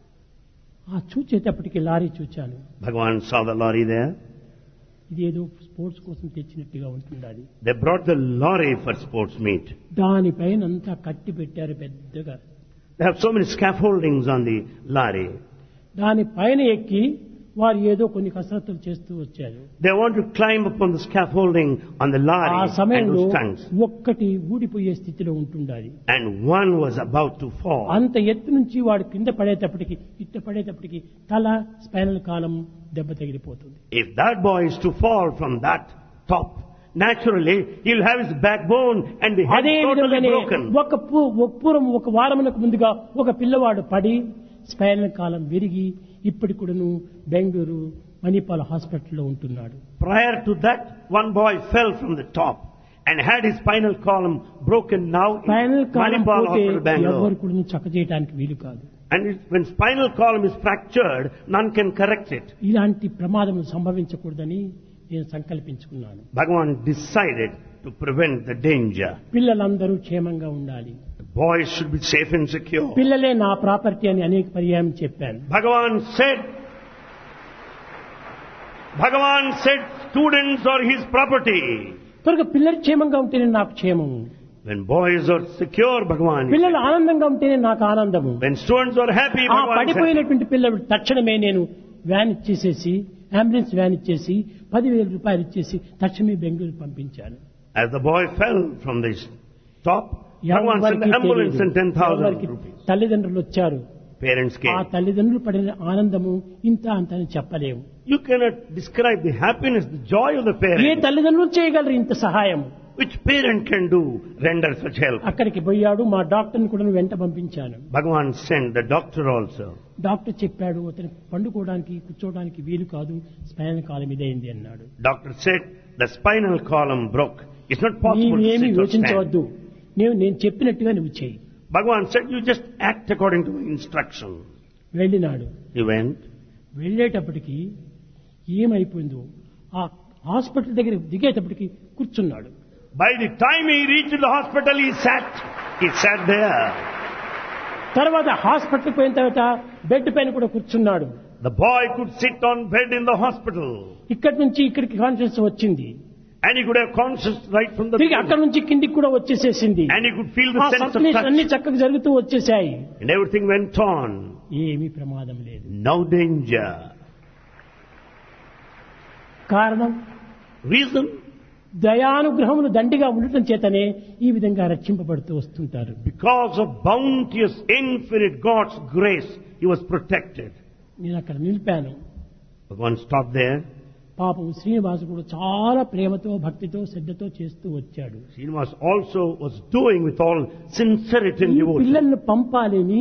ఆ చూచేటప్పటికి లారీ చూచాను Bhagavan saw the lorry there. ఇది ఏదో స్పోర్ట్స్ కోసం తెచ్చినట్టుగా ఉంటుండాలి They brought the lorry for sports meet. దానిపైన అంతా కట్టి పెట్టారు పెద్దగా They have so many scaffoldings on the lorry. దానిపైన ఎక్కి వారు ఏదో కొన్ని కసరత్తులు చేస్తూ వచ్చారు They want to climb upon the scaffolding on the ఆ lorry and సమయంలో do stunts. ఒక్కటి ఊడిపోయే స్థితిలో ఉంటుండాలి And one was about to fall. అంత ఎత్తు నుంచి వాడు కింద పడేటప్పటికి ఇట్ట పడేటప్పటికి తల స్పైనల్ కాలం దెబ్బ తగిలిపోతుంది If that boy is to fall from that top, naturally he'll have his backbone and the head అదే totally విధంగానే broken. ఒక పూ- ఒక పూర్వం ఒక వారమునకు ముందుగా ఒక పిల్లవాడు పడి స్పైనల్ కాలం విరిగి ఇప్పటి కూడాను బెంగళూరు మణిపాల్ హాస్పిటల్లో ఉంటున్నాడు Prior to that, one boy fell from the top and had his spinal column broken now in spinal column Manipal పోతే Hospital, Bangalore. ఎవరు కూడా చక్క చేయడానికి వీలు కాదు And it, when spinal column is fractured, none can correct it. ఇలాంటి ప్రమాదం సంభవించకూడదని నేను సంకల్పించుకున్నాను Bhagavan decided to prevent the danger. పిల్లలందరూ క్షేమంగా ఉండాలి The boys should be safe and secure. పిల్లలే నా ప్రాపర్టీ అని అనేక పర్యాయం చెప్పాను Bhagavan said, Bhagavan said students are his property. కనుక పిల్లలు క్షేమంగా ఉంటేనే నాకు క్షేమము When boys are secure, Bhagavan. is పిల్లలు ఆనందంగా ఉంటేనే నాకు ఆనందము When students are happy, ఆ Bhagavan said, పడిపోయినటువంటి పిల్లలు తక్షణమే నేను వ్యాన్ ఇచ్చేసేసి అంబులెన్స్ వ్యాన్ ఇచ్చేసి పదివేల రూపాయలు ఇచ్చేసి తక్షణమే బెంగళూరు పంపించాను As the boy fell from this top, Bhagavan sent ఎవరికి the ambulance and తెలియదు. 10,000 ఎవరికి rupees. తల్లిదండ్రులు వచ్చారు Parents ఆ came. తల్లిదండ్రులు పడిన ఆనందము ఇంత అంత అని చెప్పలేము You cannot describe the happiness, the joy of the A parents. తల్లిదండ్రులు చేయగలరు ఇంత సహాయం Which parent can do render such help? అక్కడికి పోయాడు మా డాక్టర్ని కూడా వెంట పంపించాను Bhagavan sent the doctor also. Doctor చెప్పాడు అతను పండుకోవడానికి కూర్చోవడానికి వీలు కాదు స్పైనల్ కాలం ఇదైంది అన్నాడు Doctor said the spinal column broke. It's not possible to నీవేమి sit or stand. యోచించవద్దు నేను నేను చెప్పినట్టుగా నువ్వు చేయి Bhagavan said, you just act according to my instruction. వెళ్ళినాడు He went. వెళ్ళేటప్పటికి ఏమైపోయిందో ఆ హాస్పిటల్ దగ్గర దిగేటప్పటికి కూర్చున్నాడు By the time he reached the hospital, he sat. He sat there. తర్వాత హాస్పిటల్కి పోయిన తర్వాత బెడ్ పైన కూడా కూర్చున్నాడు The boy could sit on bed in the hospital. ఇక్కడి నుంచి ఇక్కడికి కాన్షియస్ వచ్చింది And he could have conscious right from the తిరిగి అక్కడి beginning. నుంచి కిందికి కూడా వచ్చేసేసింది And he could feel ఆ the sense of సర్క్యులేషన్ అన్ని touch. చక్కగా జరుగుతూ వచ్చేసాయి And everything went on. ఏమీ ప్రమాదం లేదు No danger. కారణం Reason? దయానుగ్రహములు దండిగా ఉండటం చేతనే ఈ విధంగా రక్షింపబడుతూ వస్తుంటారు Because of bounteous, infinite God's grace, he was protected. నేను అక్కడ నిలిపాను Bhagavan stopped there. పాపం శ్రీనివాసు కూడా చాలా ప్రేమతో భక్తితో శ్రద్ధతో చేస్తూ వచ్చాడు Srinivas also was doing with all sincerity and ఈ devotion. పిల్లల్ని పంపాలని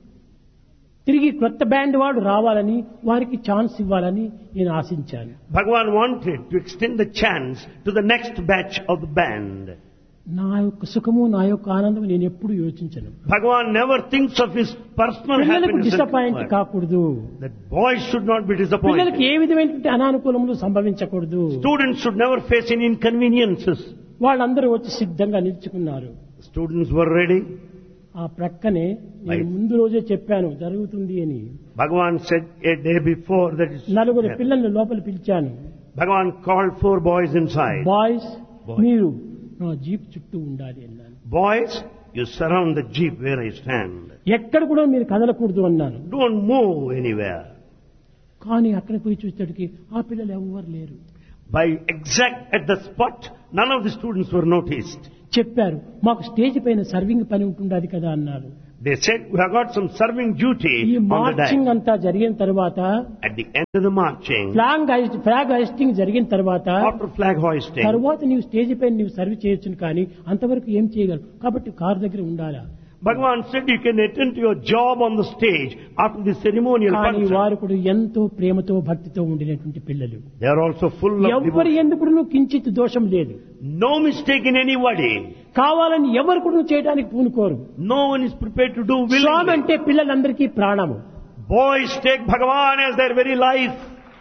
తిరిగి కొత్త బ్యాండ్ వాడు రావాలని వారికి ఛాన్స్ ఇవ్వాలని నేను ఆశించాను Bhagavan wanted to extend the chance to the next batch of the band. నా యొక్క సుఖము నా యొక్క ఆనందం నేను ఎప్పుడు యోచించను Bhagavan never thinks of his personal పిల్లలకు happiness. and disappoint comfort. కాకూడదు That boys should not be పిల్లలకి disappointed. ఏ విధమైనటువంటి అనానుకూలములు సంభవించకూడదు Students should never face any inconveniences. వాళ్ళందరూ వచ్చి సిద్ధంగా నిలుచుకున్నారు Students were ready. ఆ ప్రక్కనే నేను Right. ముందు రోజే చెప్పాను జరుగుతుంది అని Bhagavan said a day before that is. నలుగురు పిల్లల్ని లోపల పిలిచాను Bhagavan called four boys inside. Boys Boys. మీరు నా జీప్ చుట్టూ ఉండాలి అన్నాను Boys, you surround the jeep where I stand. ఎక్కడ కూడా మీరు కదలకూడదు అన్నాను Don't move anywhere. కానీ అక్కడ పోయి చూసేటికి ఆ పిల్లలు ఎవ్వరు లేరు By exact at the spot, none of the students were noticed. చెప్పారు మాకు స్టేజ్ పైన సర్వింగ్ పని ఉంటుండది కదా అన్నారు They said, we have got some serving duty ఈ on the మార్చింగ్ day. అంతా జరిగిన తర్వాత At the end of the marching, flag hoist flag hoisting జరిగిన తర్వాత after flag hoisting, తర్వాత నీవు స్టేజ్ పైన నీవు సర్వ్ చేయొచ్చును కానీ అంతవరకు ఏం చేయగలవు కాబట్టి కారు దగ్గర ఉండాలా Bhagavan said you can attend to your job on the stage after the ceremonial కానీ function. వారు కూడా ఎంతో ప్రేమతో భక్తితో ఉండినటువంటి పిల్లలు They are also full of ఎవరి devotion. ఎందుకు కించిత్ దోషం లేదు No mistake in anybody. కావాలని ఎవరు కూడా చేయడానికి పూనుకోరు No one is prepared to do Swamy willingly. అంటే పిల్లలందరికీ ప్రాణము Boys take Bhagavan as their very life.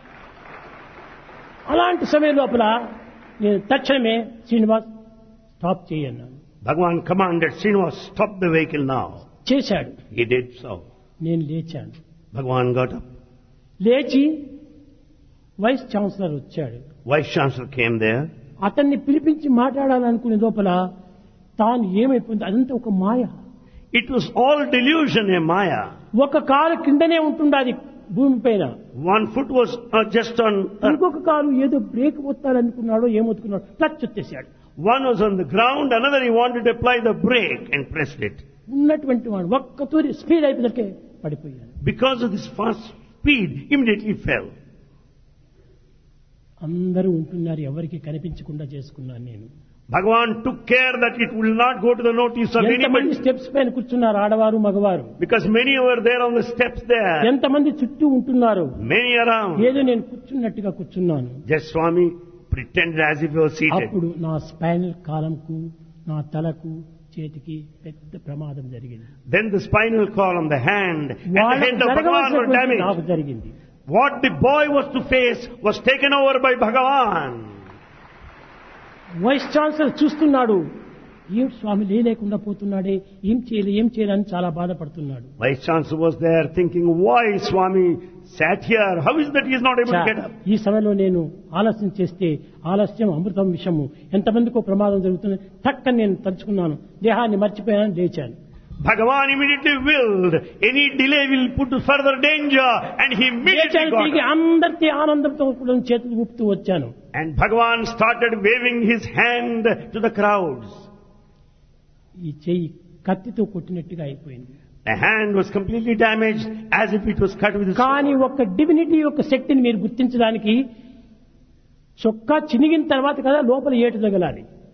అలాంటి సమయం లోపల నేను తక్షణమే శ్రీనివాస్ స్టాప్ చేయన్నాను Bhagavan commanded Srinivas, stop the vehicle now. చేశాడు He did so. నేను లేచాను Bhagavan got up. లేచి వైస్ ఛాన్సలర్ వచ్చాడు Vice Chancellor came there. అతన్ని పిలిపించి మాట్లాడాలనుకునే లోపల తాను ఏమైపోయింది అదంతా ఒక మాయ It was all delusion, a Maya. ఒక కాలు కిందనే ఉంటుండాది భూమి పైన One foot was uh, just on earth. ఇంకొక కాలు ఏదో బ్రేక్ పొత్తాలనుకున్నాడో ఏమొత్తుకున్నాడో టచ్ వచ్చేసాడు One was on the ground, another he wanted to apply the brake and pressed it. ఉన్నటువంటి వాడు ఒక్క తూరి స్పీడ్ అయిపోయినకే పడిపోయాడు Because of this fast speed, immediately fell. అందరూ ఉంటున్నారు ఎవరికి కనిపించకుండా చేసుకున్నాను నేను Bhagavan took care that it will not go to the notice of ఎంతమంది anybody. స్టెప్స్ పైన కూర్చున్నారు ఆడవారు మగవారు Because many were there on the steps there. ఎంతమంది చుట్టూ ఉంటున్నారు Many around. ఏదో నేను కూర్చున్నట్టుగా కూర్చున్నాను Just Swami pretended as if he was seated. అప్పుడు నా స్పైనల్ కాలంకు నా తలకు చేతికి పెద్ద ప్రమాదం జరిగింది Then the spinal column, the hand, and the వాళ్ళకు head of Bhagavan were జరగవలసినటువంటి నాకు damaged. జరిగింది What the boy was to face was taken over by Bhagavan. Vice chancellor చూస్తున్నాడు ఏం స్వామి లేలేకుండా పోతున్నాడే ఏం చేయలే ఏం చేయాలని చాలా బాధపడుతున్నాడు Vice Chancellor was there thinking, why Swami sat here? How is that he is not able to get up? ఈ సమయంలో నేను ఆలస్యం చేస్తే ఆలస్యం అమృతం విషము ఎంతమందికో ప్రమాదం జరుగుతుంది టక్కని నేను తలుచుకున్నాను దేహాన్ని మర్చిపోయాను లేచాను Bhagavan immediately willed, any delay will put to further danger, and he immediately లేచాను got తిరిగి up. అందరికీ ఆనందంతో కూడా చేతులు ఊపుతూ వచ్చాను And Bhagavan started waving his hand to the crowds. ఈ చెయ్యి కత్తితో కొట్టినట్టుగా అయిపోయింది The hand was completely damaged as if it was cut with a కానీ sword. ఒక డివినిటీ యొక్క శక్తిని మీరు గుర్తించడానికి చొక్కా చినిగిన తర్వాత కదా లోపల ఏటు తగలాలి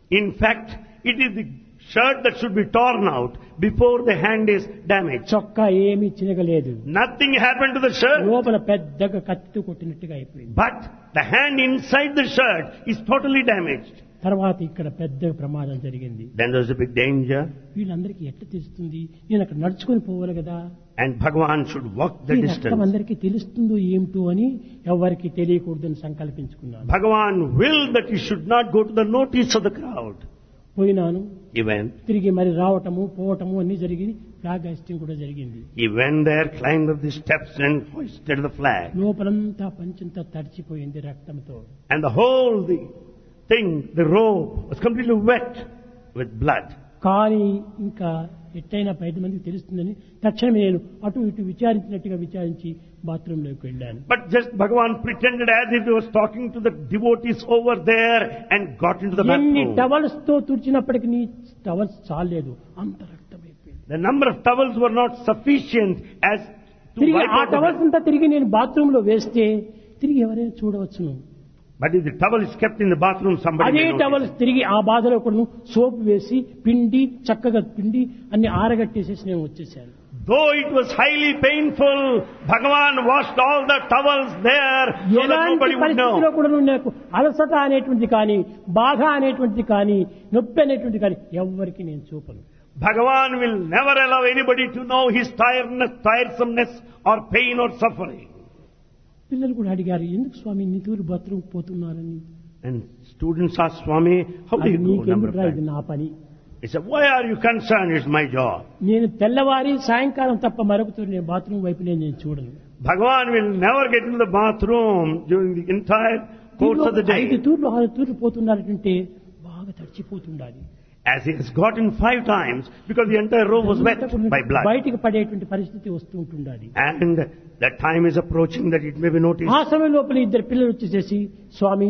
In fact, it is the shirt that should be torn out before the hand is damaged. చొక్కా ఏమీ చినగలేదు Nothing happened to the shirt, లోపల పెద్దగా కత్తితో కొట్టినట్టుగా అయిపోయింది but the hand inside the shirt is totally damaged. తర్వాత ఇక్కడ పెద్ద ప్రమాదం జరిగింది Then there's a big danger, వీళ్ళందరికీ ఎట్లా తెలుస్తుంది నేను అక్కడ నడుచుకొని పోవాలి కదా and Bhagavan should walk the ఈ రక్తం distance. అందరికీ తెలుస్తుందో ఏమిటో అని ఎవరికి తెలియకూడదని సంకల్పించుకున్నాను Bhagavan willed that he should not go to the notice of the crowd. పోయినాను He went. తిరిగి మరి రావటము పోవటము అన్ని జరిగి ఫ్లాగ్ హాస్టింగ్ కూడా జరిగింది He went there, climbed up the steps and hoisted the flag. లోపలంతా పంచంతా తడిచిపోయింది రక్తంతో And the whole the thing, the robe, was completely wet with blood. కానీ ఇంకా ఎట్టయినా పది మందికి తెలుస్తుందని తక్షణమే నేను అటు ఇటు విచారించినట్టుగా విచారించి బాత్రూంలోకి వెళ్ళాను But just Bhagavan pretended as if he was talking to the devotees over there and got into the ఎన్ని bathroom. టవల్స్ తో తుడిచినప్పటికీ నీ టవల్స్ చాలేదు అంత రక్తం అయిపోయింది The number of towels were not sufficient as to తిరిగి wipe ఆ out the towels blood. అంతా తిరిగి నేను బాత్రూమ్ లో వేస్తే తిరిగి ఎవరైనా చూడవచ్చును But if the towel is kept in the bathroom, somebody అదే may notice. టవల్స్ తిరిగి ఆ బాధలో కూడా సోప్ వేసి పిండి చక్కగా పిండి అన్ని ఆరగట్టేసేసి నేను వచ్చేసాను Though it was highly painful, Bhagavan washed all the towels there so that ఎలాంటి nobody would పరిస్థితిలో know. కూడా నాకు అలసట అనేటువంటిది కానీ బాధ అనేటువంటిది కానీ నొప్పి అనేటువంటిది కానీ ఎవ్వరికి నేను చూపను Bhagavan will never allow anybody to know his tiredness, tiresomeness or pain or suffering. పిల్లలు కూడా అడిగారు ఎందుకు స్వామి ఇన్ని తూరు బాత్రూమ్ పోతున్నారని And students ask Swami, how do అది you go number నీకెందుకు of ఇది times? నా పని He said, why are you concerned? It's my job. నేను తెల్లవారి సాయంకాలం తప్ప మరొక తూరు నేను బాత్రూమ్ వైపు నేను నేను చూడను Bhagavan will never get into the bathroom during the entire course of the ఐదు day. తూర్లు ఆరు తూర్లు పోతున్నారంటే బాగా తడిచిపోతుండాలి As he has gotten five times because the entire room was wet by blood. బయటికి పడేటువంటి పరిస్థితి వస్తూ ఉంటుండాలి And that time is approaching that it may be noticed. ఆ సమయం లోపల ఇద్దరు పిల్లలు వచ్చేసేసి స్వామి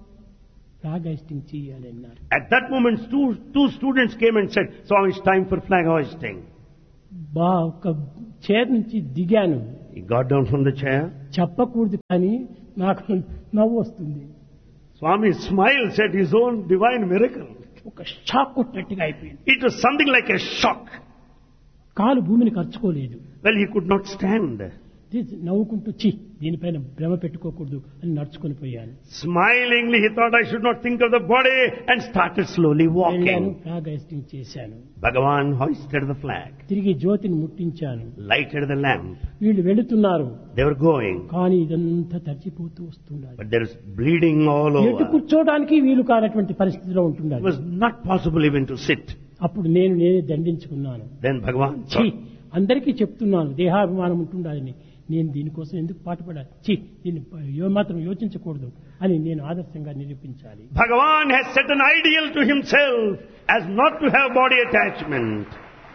ఫ్లాగ్ హైస్టింగ్ చేయాలి అన్నారు At that moment, two, two students came and said, Swami, it's time for flag hoisting. బా ఒక చైర్ నుంచి దిగాను He got down from the chair. చెప్పకూడదు కానీ నాకు నవ్వు వస్తుంది Swami smiled at his own divine miracle. ఒక షాక్ కొట్టినట్టుగా అయిపోయింది It was something like a shock. కాలు భూమిని ఖర్చుకోలేదు Well, he could not stand. ఇది నవ్వుకుంటూ చి దీనిపైన భ్రమ పెట్టుకోకూడదు అని నడుచుకొని పోయాను Smilingly, he thought I should not think of the body and started slowly వెళ్ళాను walking. ఫ్లాగ్ హైస్టింగ్ చేశాను Bhagavan hoisted the flag, తిరిగి జ్యోతిని ముట్టించాను lighted the lamp. వీళ్ళు వెళుతున్నారు They were going, కానీ ఇదంతా తడిచిపోతూ వస్తున్నారు but there is bleeding all ఎటు over. కూర్చోవడానికి వీలు కానటువంటి పరిస్థితిలో It ఉంటున్నారు was not possible even to sit. అప్పుడు నేను నేనే దండించుకున్నాను Then Bhagavan ఛీ thought, అందరికీ చెప్తున్నాను దేహాభిమానం ఉంటుండాలని నేను దీనికోసం ఎందుకు పాటుపడాలి ఛీ దీన్ని యో- మాత్రం యోచించకూడదు అని నేను ఆదర్శంగా నిరూపించాలి Bhagavan has set an ideal to himself as not to have body attachment.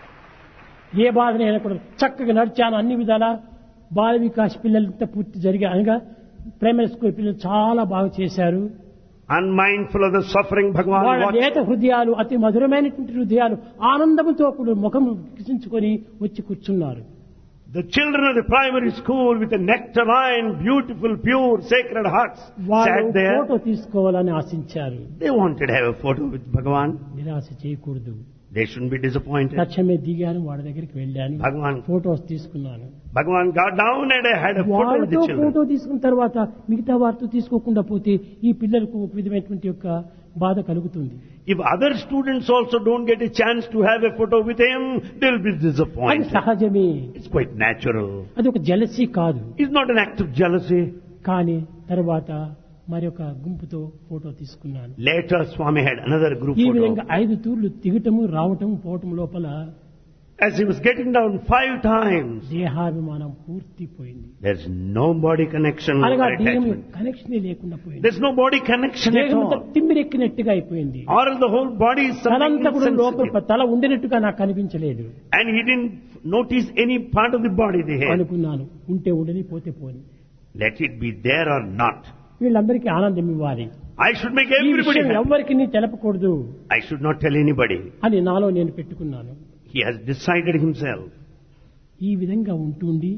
ఏ బాధనైనా కూడా చక్కగా నడిచాను అన్ని విధాల బాల వికాస్ పిల్లలంతా పూర్తి జరిగి అనగా ప్రైమరీ స్కూల్ పిల్లలు చాలా బాగా చేశారు Unmindful of the suffering, Bhagavan వాళ్ళ watched. లేత హృదయాలు అతి మధురమైనటువంటి హృదయాలు ఆనందంతో కూడా ముఖం వికసించుకొని వచ్చి కూర్చున్నారు The children of the primary school with the nectarine, beautiful, pure, sacred hearts వాళ్ళు sat there. ఫోటో తీసుకోవాలని ఆశించారు They wanted to have a photo with Bhagavan. నిరాశ చేయకూడదు They shouldn't be disappointed. తక్షణమే దిగాను వాళ్ళ దగ్గరికి వెళ్ళాను Bhagavan, ఫోటోస్ తీసుకున్నాను Bhagavan got down and I had a photo with వాళ్ళతో the children. ఫోటో తీసుకున్న తర్వాత మిగతా వారితో తీసుకోకుండా పోతే ఈ పిల్లలకు ఒక విధమైనటువంటి యొక్క బాధ కలుగుతుంది If other students also don't get a chance to have a photo with him, they'll be అది disappointed. సహజమే It's quite natural. అది ఒక జలసీ కాదు It's not an act of jealousy. కానీ తర్వాత మరొక గుంపుతో ఫోటో తీసుకున్నాను Later, Swami had another group ఈ photo. విధంగా ఐదు తూర్లు దిగటము రావటము పోవటం లోపల As he was getting down five times, దేహాభిమానం పూర్తి పోయింది there's no body connection or అనగా దేహం attachment. కనెక్షన్ లేకుండా పోయింది There's no body connection at దేహం అంతా all. తిమ్మిరెక్కినట్టుగా అయిపోయింది Or the whole body is something తలంతా కూడా లోపల insensitive. తల ఉండినట్టుగా నాకు కనిపించలేదు And he didn't notice any part of the body they had. అనుకున్నాను ఉంటే ఉండని పోతే పోని Let it be there or not. వీళ్ళందరికీ ఆనందం ఇవ్వాలి I should make ఈ everybody విషయం happy. ఎవ్వరికి తెలపకూడదు I should not tell anybody. అని నాలో నేను పెట్టుకున్నాను He has decided himself. ఈ విధంగా ఉంటుండి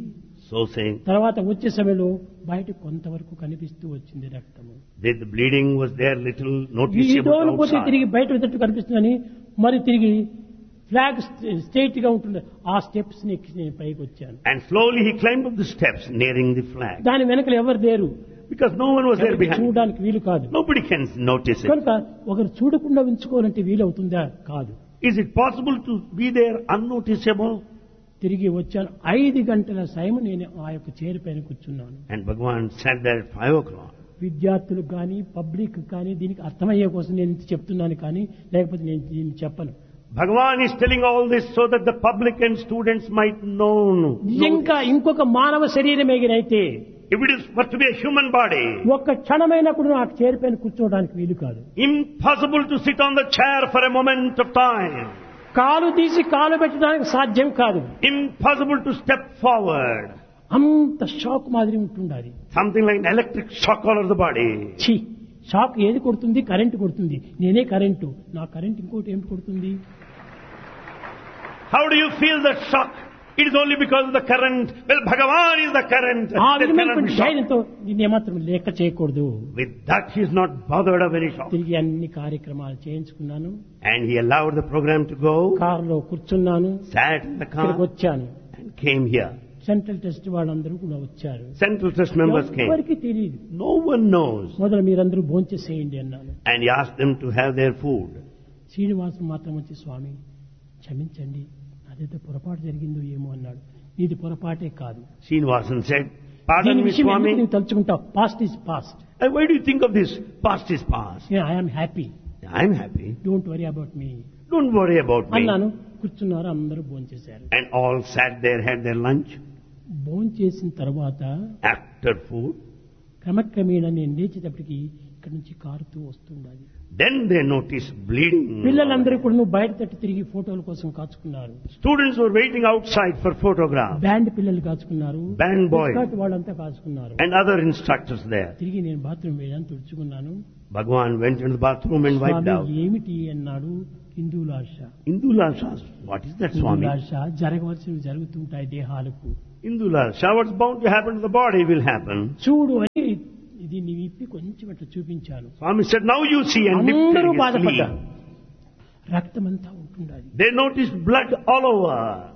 So saying, తర్వాత వచ్చే సమయంలో బయట కొంతవరకు కనిపిస్తూ వచ్చింది రక్తము that the bleeding was there little ఈ noticeable దోవలు పోతే outside. తిరిగి బయట వెతట్టు కనిపిస్తుందని మరి తిరిగి ఫ్లాగ్ స్ట్రైట్ గా ఉంటుంది ఆ స్టెప్స్ ని ఎక్కి నేను పైకి వచ్చాను And slowly he climbed up the steps nearing the flag. దాని వెనకలు ఎవరు లేరు Because no one was there ఎవరికి behind. చూడడానికి వీలు కాదు Nobody can notice it. కనుక ఒకరు చూడకుండా ఉంచుకోవాలంటే వీలవుతుందా కాదు Is it possible to be there unnoticeable? తిరిగి వచ్చాను ఐదు గంటల సమయం నేను ఆ యొక్క చైర్ పైన కూర్చున్నాను And Bhagavan sat there at five o'clock. విద్యార్థులకు కానీ పబ్లిక్ కానీ దీనికి అర్థమయ్యే కోసం నేను ఇంత చెప్తున్నాను కానీ లేకపోతే నేను దీన్ని చెప్పను Bhagavan is telling all this so that the public and students might know. know ఇంకా ఇంకొక మానవ శరీరం ఎగిరైతే if it is for to be a human body, ఒక్క క్షణమైనా కూడా నాకు చైర్ పైన కూర్చోవడానికి వీలు కాదు impossible to sit on the chair for a moment of time. కాలు తీసి కాలు పెట్టడానికి సాధ్యం కాదు Impossible to step forward. అంత షాక్ మాదిరి ఉంటుండాలి Something like an electric shock all over the body. ఛీ షాక్ ఏది కొడుతుంది కరెంటు కొడుతుంది నేనే కరెంటు నా కరెంట్ ఇంకోటి ఏమిటి కొడుతుంది How do you feel that shock? It is only because of the current. Well, Bhagavan is the current. ఆ There cannot విధమైనటువంటి be shock. ధైర్యంతో దీన్ని ఏమాత్రం లెక్క చేయకూడదు With that, he is not bothered of any shock. తిరిగి అన్ని కార్యక్రమాలు చేయించుకున్నాను And he allowed the program to go, కారులో కూర్చున్నాను sat in the ఇక్కడికి car, వచ్చాను and came here. Central test వాళ్ళందరూ కూడా వచ్చారు Central Trust members came. ఎవరికి తెలియదు No one knows. మొదలు మీరందరూ భోంచేసేయండి అన్నాను And he asked them to have their food. Srinivasam మాత్రం వచ్చి స్వామి క్షమించండి అదేదో పొరపాటు జరిగిందో ఏమో అన్నాడు ఇది పొరపాటే కాదు Srinivasan said, Pardon దీని me, విషయం ఎందుకు Swami. నువ్వు తలుచుకుంటావు past is past And why do you think of this? Past is past. I'm happy I'm happy. Don't worry about me Don't worry about me. అన్నాను కూర్చున్నారు అందరూ భోంచేశారు And all sat there, had their lunch. భోంచేసిన తర్వాత After food, క్రమక్రమేణా నేను లేచేటప్పటికి ఇక్కడ నుంచి కారుతూ వస్తుండాలి then they noticed bleeding. పిల్లలందరూ కూడా నువ్వు బయట తట్టు తిరిగి ఫోటోల కోసం కాచుకున్నారు Students were waiting outside for photographs. Band పిల్లలు కాచుకున్నారు Band boys. ఎస్కాట్ వాళ్ళంతా కాచుకున్నారు And other instructors there. తిరిగి నేను బాత్రూమ్ వేయడానికి తుడుచుకున్నాను Bhagavan went into the bathroom and wiped Swamy out. ఏమిటి అన్నాడు హిందువులాశ Indulal asked, What is that, Swami? హిందువులాశ జరగవలసినవి జరుగుతుంటాయి దేహాలకు Indulal, what's bound to happen to the body will happen. చూడు అని దీన్ని విప్పి కొంచెం అట్లా చూపించాను Swami said, Now you see, and lifted అందరూ his బాధపడ్డారు sleeve. రక్తమంతా ఉంటుండాలి They noticed blood all over.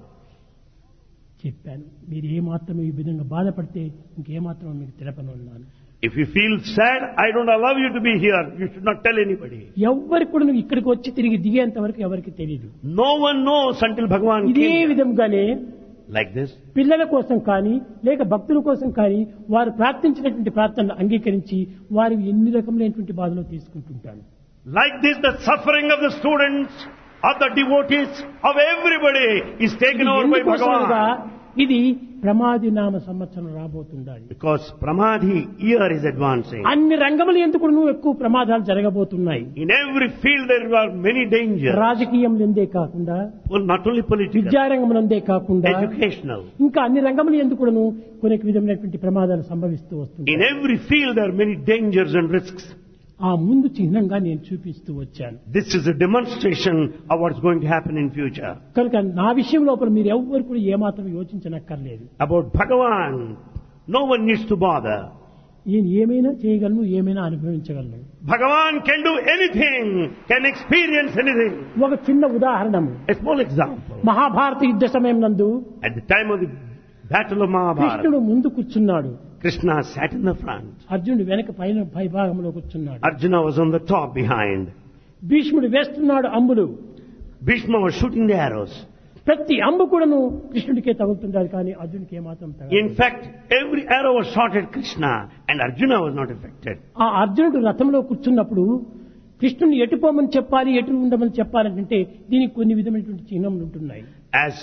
చెప్పాను మీరు ఏ మాత్రం ఈ విధంగా బాధపడితే ఇంకేమాత్రం మీకు తెలపను అన్నాను If you feel sad, I don't allow you to be here. You should not tell anybody. ఎవ్వరికి కూడా నువ్వు ఇక్కడికి వచ్చి తిరిగి దిగేంత వరకు ఎవరికి తెలియదు No one knows until Bhagavan ఇదే came. here. విధంగానే Like this. పిల్లల కోసం కానీ లేక భక్తుల కోసం కానీ వారు ప్రార్థించినటువంటి ప్రార్థనలు అంగీకరించి వారి ఎన్ని రకములైనటువంటి బాధలు తీసుకుంటుంటాను Like this, the suffering of the students, of the devotees, of everybody is taken over by ఎందుకోసమనగా Bhagavan. ఇది ప్రమాది నామ సంవత్సరం రాబోతుండాలి Because Pramadhi year is advancing. అన్ని రంగములు ఎందుకు నువ్వు ఎక్కువ ప్రమాదాలు జరగబోతున్నాయి In every field there are many dangers. రాజకీయం ఎందే కాకుండా Well, not only political, విద్యారంగమునందే కాకుండా educational. ఇంకా అన్ని రంగములు ఎందుకు కూడాను కొన్ని విధమైనటువంటి ప్రమాదాలు సంభవిస్తూ In వస్తుంది every field there are many dangers and risks. ఆ ముందు చిహ్నంగా నేను చూపిస్తూ వచ్చాను This is a demonstration of what's going to happen in future. కనుక నా విషయం లోపల మీరు ఎవ్వరు కూడా ఏమాత్రం యోచించనక్కర్లేదు About Bhagavan, no one needs to bother. నేను ఏమైనా చేయగలను ఏమైనా అనుభవించగలను Bhagavan can do anything, can experience anything. ఒక చిన్న ఉదాహరణము A small example. మహాభారత యుద్ధ సమయం నందు At the time of the Battle of Mahabharata, కృష్ణుడు ముందు కూర్చున్నాడు Krishna sat in the front. అర్జునుడు వెనక పైన పై భాగంలో కూర్చున్నాడు Arjuna was on the top behind. భీష్ముడు వేస్తున్నాడు అంబులు Bhishma was shooting the arrows. ప్రతి అంబు కూడాను కృష్ణుడికే తగులుతుండాలి కానీ అర్జునుడికి ఏమాత్రం తగలదు. In fact, every arrow was shot at Krishna and Arjuna was not affected. ఆ అర్జునుడు రథంలో కూర్చున్నప్పుడు కృష్ణుని ఎటు పోమని చెప్పాలి ఎటు ఉండమని చెప్పాలంటే దీనికి కొన్ని విధమైనటువంటి చిహ్నములు ఉంటున్నాయి As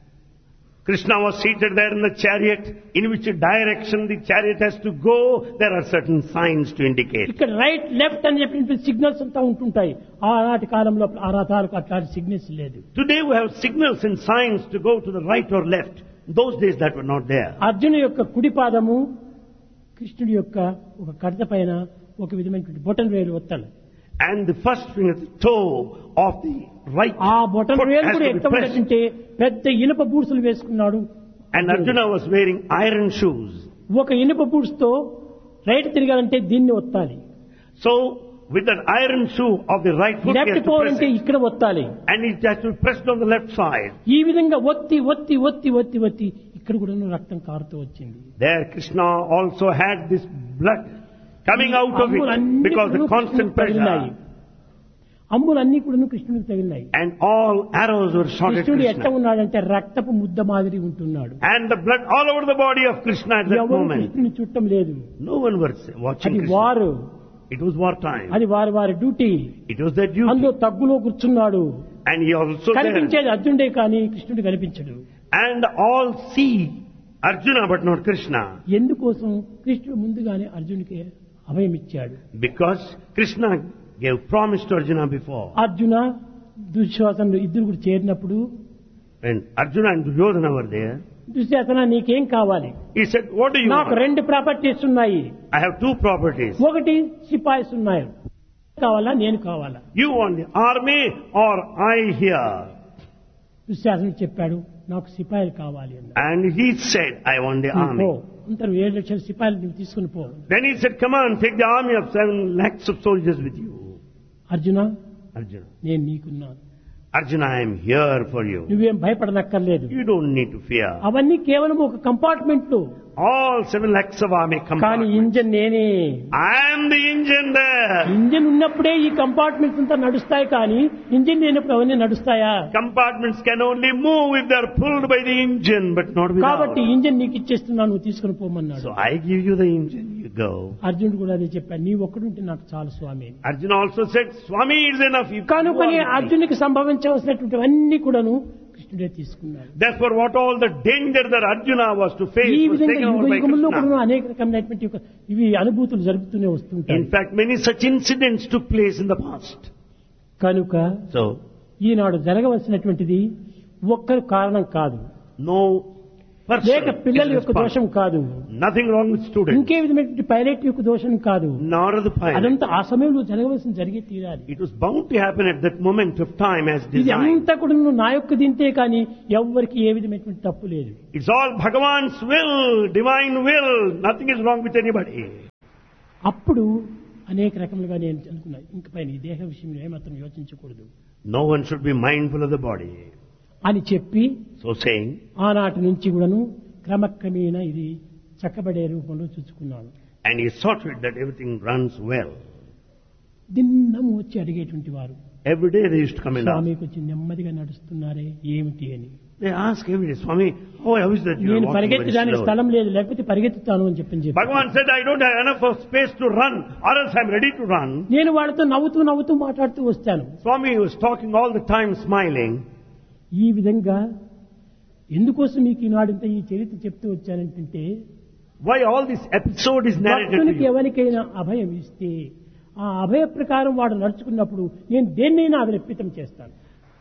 Krishna was seated there in the chariot, in which direction the chariot has to go, there are certain signs to indicate. ఇక్కడ రైట్ లెఫ్ట్ అని చెప్పిన సిగ్నల్స్ అంతా ఉంటుంటాయి ఆనాటి కాలంలో ఆ రథాలకు అట్లాంటి సిగ్నల్స్ లేదు Today we have signals and signs to go to the right or left. Those days that were not there. అర్జును యొక్క కుడి పాదము కృష్ణుడి యొక్క ఒక కడత పైన ఒక విధమైనటువంటి బొటన్ వేలు ఒత్తాలి And the first finger, the toe of the right ఆ బొటన్ foot వేలు has కూడా to be ఎంత pressed. ఉండటంటే పెద్ద ఇనుప బూడ్సులు వేసుకున్నాడు And Arjuna was wearing iron shoes. ఒక ఇనుప బూట్స్తో రైట్ తిరగాలంటే దీన్ని ఒత్తాలి So, with that iron shoe of the right foot, he left has to press పోవాలంటే it. ఇక్కడ ఒత్తాలి And it has to be pressed on the left side. ఈ విధంగా ఒత్తి ఒత్తి ఒత్తి ఒత్తి ఒత్తి ఇక్కడ కూడా రక్తం కారుతూ వచ్చింది There Krishna also had this blood coming out of it అమ్ములన్నీ because the కూడాను constant కృష్ణుడికి తగిలినాయి pressure. అమ్ములన్నీ కూడా కృష్ణుడికి తగిలినాయి And all arrows were shot at కృష్ణుడు ఎట్ట Krishna. ఉన్నాడంటే రక్తపు ముద్ద మాదిరి ఉంటున్నాడు And the blood all over the body of Krishna at that ఎవరు moment. కృష్ణుని చుట్టం లేదు No one was watching అది Krishna. వారు It was wartime. అది వారి వారి duty It was their duty. అందులో తగ్గులో కూర్చున్నాడు And he also there. కనిపించేది అర్జునుడే కానీ కృష్ణుడు కనిపించడు And all see Arjuna but not Krishna. ఎందుకోసం కృష్ణుడు ముందుగానే అర్జునుడికి అభయం ఇచ్చాడు Because Krishna gave promise to Arjuna before. Arjuna దుశ్శాసనుడు ఇద్దరు కూడా చేరినప్పుడు When Arjuna and Duryodhana were there, Dushasana నీకేం కావాలి he said, what do you నాకు want? రెండు ప్రాపర్టీస్ ఉన్నాయి I have two properties. ఒకటి సిపాయిస్ ఉన్నాయి కావాలా నేను కావాలా You want the army or I here? దుశ్శాసనుడు చెప్పాడు నాకు సిపాయిలు కావాలి అన్నాడు And he said, I want the నువ్వు పో army. అంతరు ఏడు లక్షల సిపాయిలు నువ్వు తీసుకుని పో Then he said, come on, take the army of seven lakhs of soldiers with you. Arjuna Arjuna. నేను నీకున్నాను Arjuna, I am here for you. నువ్వేం భయపడనక్కర్లేదు You don't need to fear. అవన్నీ కేవలం ఒక కంపార్ట్మెంట్ లో All seven lakhs of army come. కానీ engine నేనే I am the engine there. Engine ఉన్నప్పుడే ఈ కంపార్ట్మెంట్స్ అంతా నడుస్తాయి కానీ ఇంజన్ లేనప్పుడు అవన్నీ నడుస్తాయా Compartments can only move if they are pulled by the engine, but not without. కాబట్టి ఇంజన్ నీకు ఇచ్చేస్తున్నాను నువ్వు తీసుకుని పోమన్నాడు So I give you the engine, you go. అర్జునుడు కూడా అదే చెప్పాడు నీ ఒక్కడుంటే నాకు చాలు స్వామి అని. Arjuna also said, Swami is enough. You కనుకొని you are with me." అర్జునికి సంభవించవలసినటువంటి అన్ని కూడాను కృష్ణుడే తీసుకున్నాడు Therefore, what all the danger that Arjuna was to face ఈ was విధంగా taken యుగ over by యుగంలో Krishna. కూడా అనేక రకమైనటువంటి ఒక ఇవి అనుభూతులు జరుపుతూనే వస్తుంటాయి In fact, many such incidents took place in the past. కనుక So, ఈనాడు జరగవలసినటువంటిది ఒక్కరు కారణం కాదు no లేక person పిల్లల is యొక్క దోషం responsible. కాదు Nothing wrong with students, ఇంకే విధమైనటువంటి పైలట్ యొక్క దోషం కాదు nor the pilot. అదంతా ఆ సమయంలో జరగవలసిన జరిగే తీరాలి It was bound to happen at that moment of time as ఇది designed. అంతా కూడా నువ్వు నా యొక్క దింతే కానీ ఎవ్వరికి ఏ విధమైనటువంటి తప్పు లేదు It's all Bhagavan's will, divine will. Nothing is wrong with anybody. అప్పుడు అనేక రకములుగా నేను అనుకున్నా ఇంక పైన ఈ దేహ విషయంలో ఏమాత్రం యోచించకూడదు No one should be mindful of the body. అని చెప్పి So saying, ఆనాటి నుంచి కూడాను క్రమక్రమేణా ఇది చక్కబడే రూపంలో చూసుకున్నాను and he saw to it that everything runs well. దిన్నము వచ్చి అడిగేటువంటి వారు Every day they used to come and ask. స్వామి కొంచెం నెమ్మదిగా నడుస్తున్నారే ఏమిటి అని They ask every day, Swami, oh, how is that you are నేను walking very పరిగెత్తడానికి slowly? స్థలం లేదు లేకపోతే పరిగెత్తుతాను అని చెప్పని చెప్పి Bhagavan said, I don't have enough of space to run, or else I'm ready to run. నేను వాళ్ళతో నవ్వుతూ నవ్వుతూ మాట్లాడుతూ వస్తాను Swami was talking all the time, smiling. ఈ విధంగా ఎందుకోసం మీకు ఈనాడింత ఈ చరిత్ర చెప్తూ వచ్చానంటే Why all this episode is narrated to భక్తునికి you? ఎవరికైనా అభయం ఇస్తే ఆ అభయ ప్రకారం వాడు నడుచుకున్నప్పుడు నేను దేన్నైనా అభిరప్పితం చేస్తాను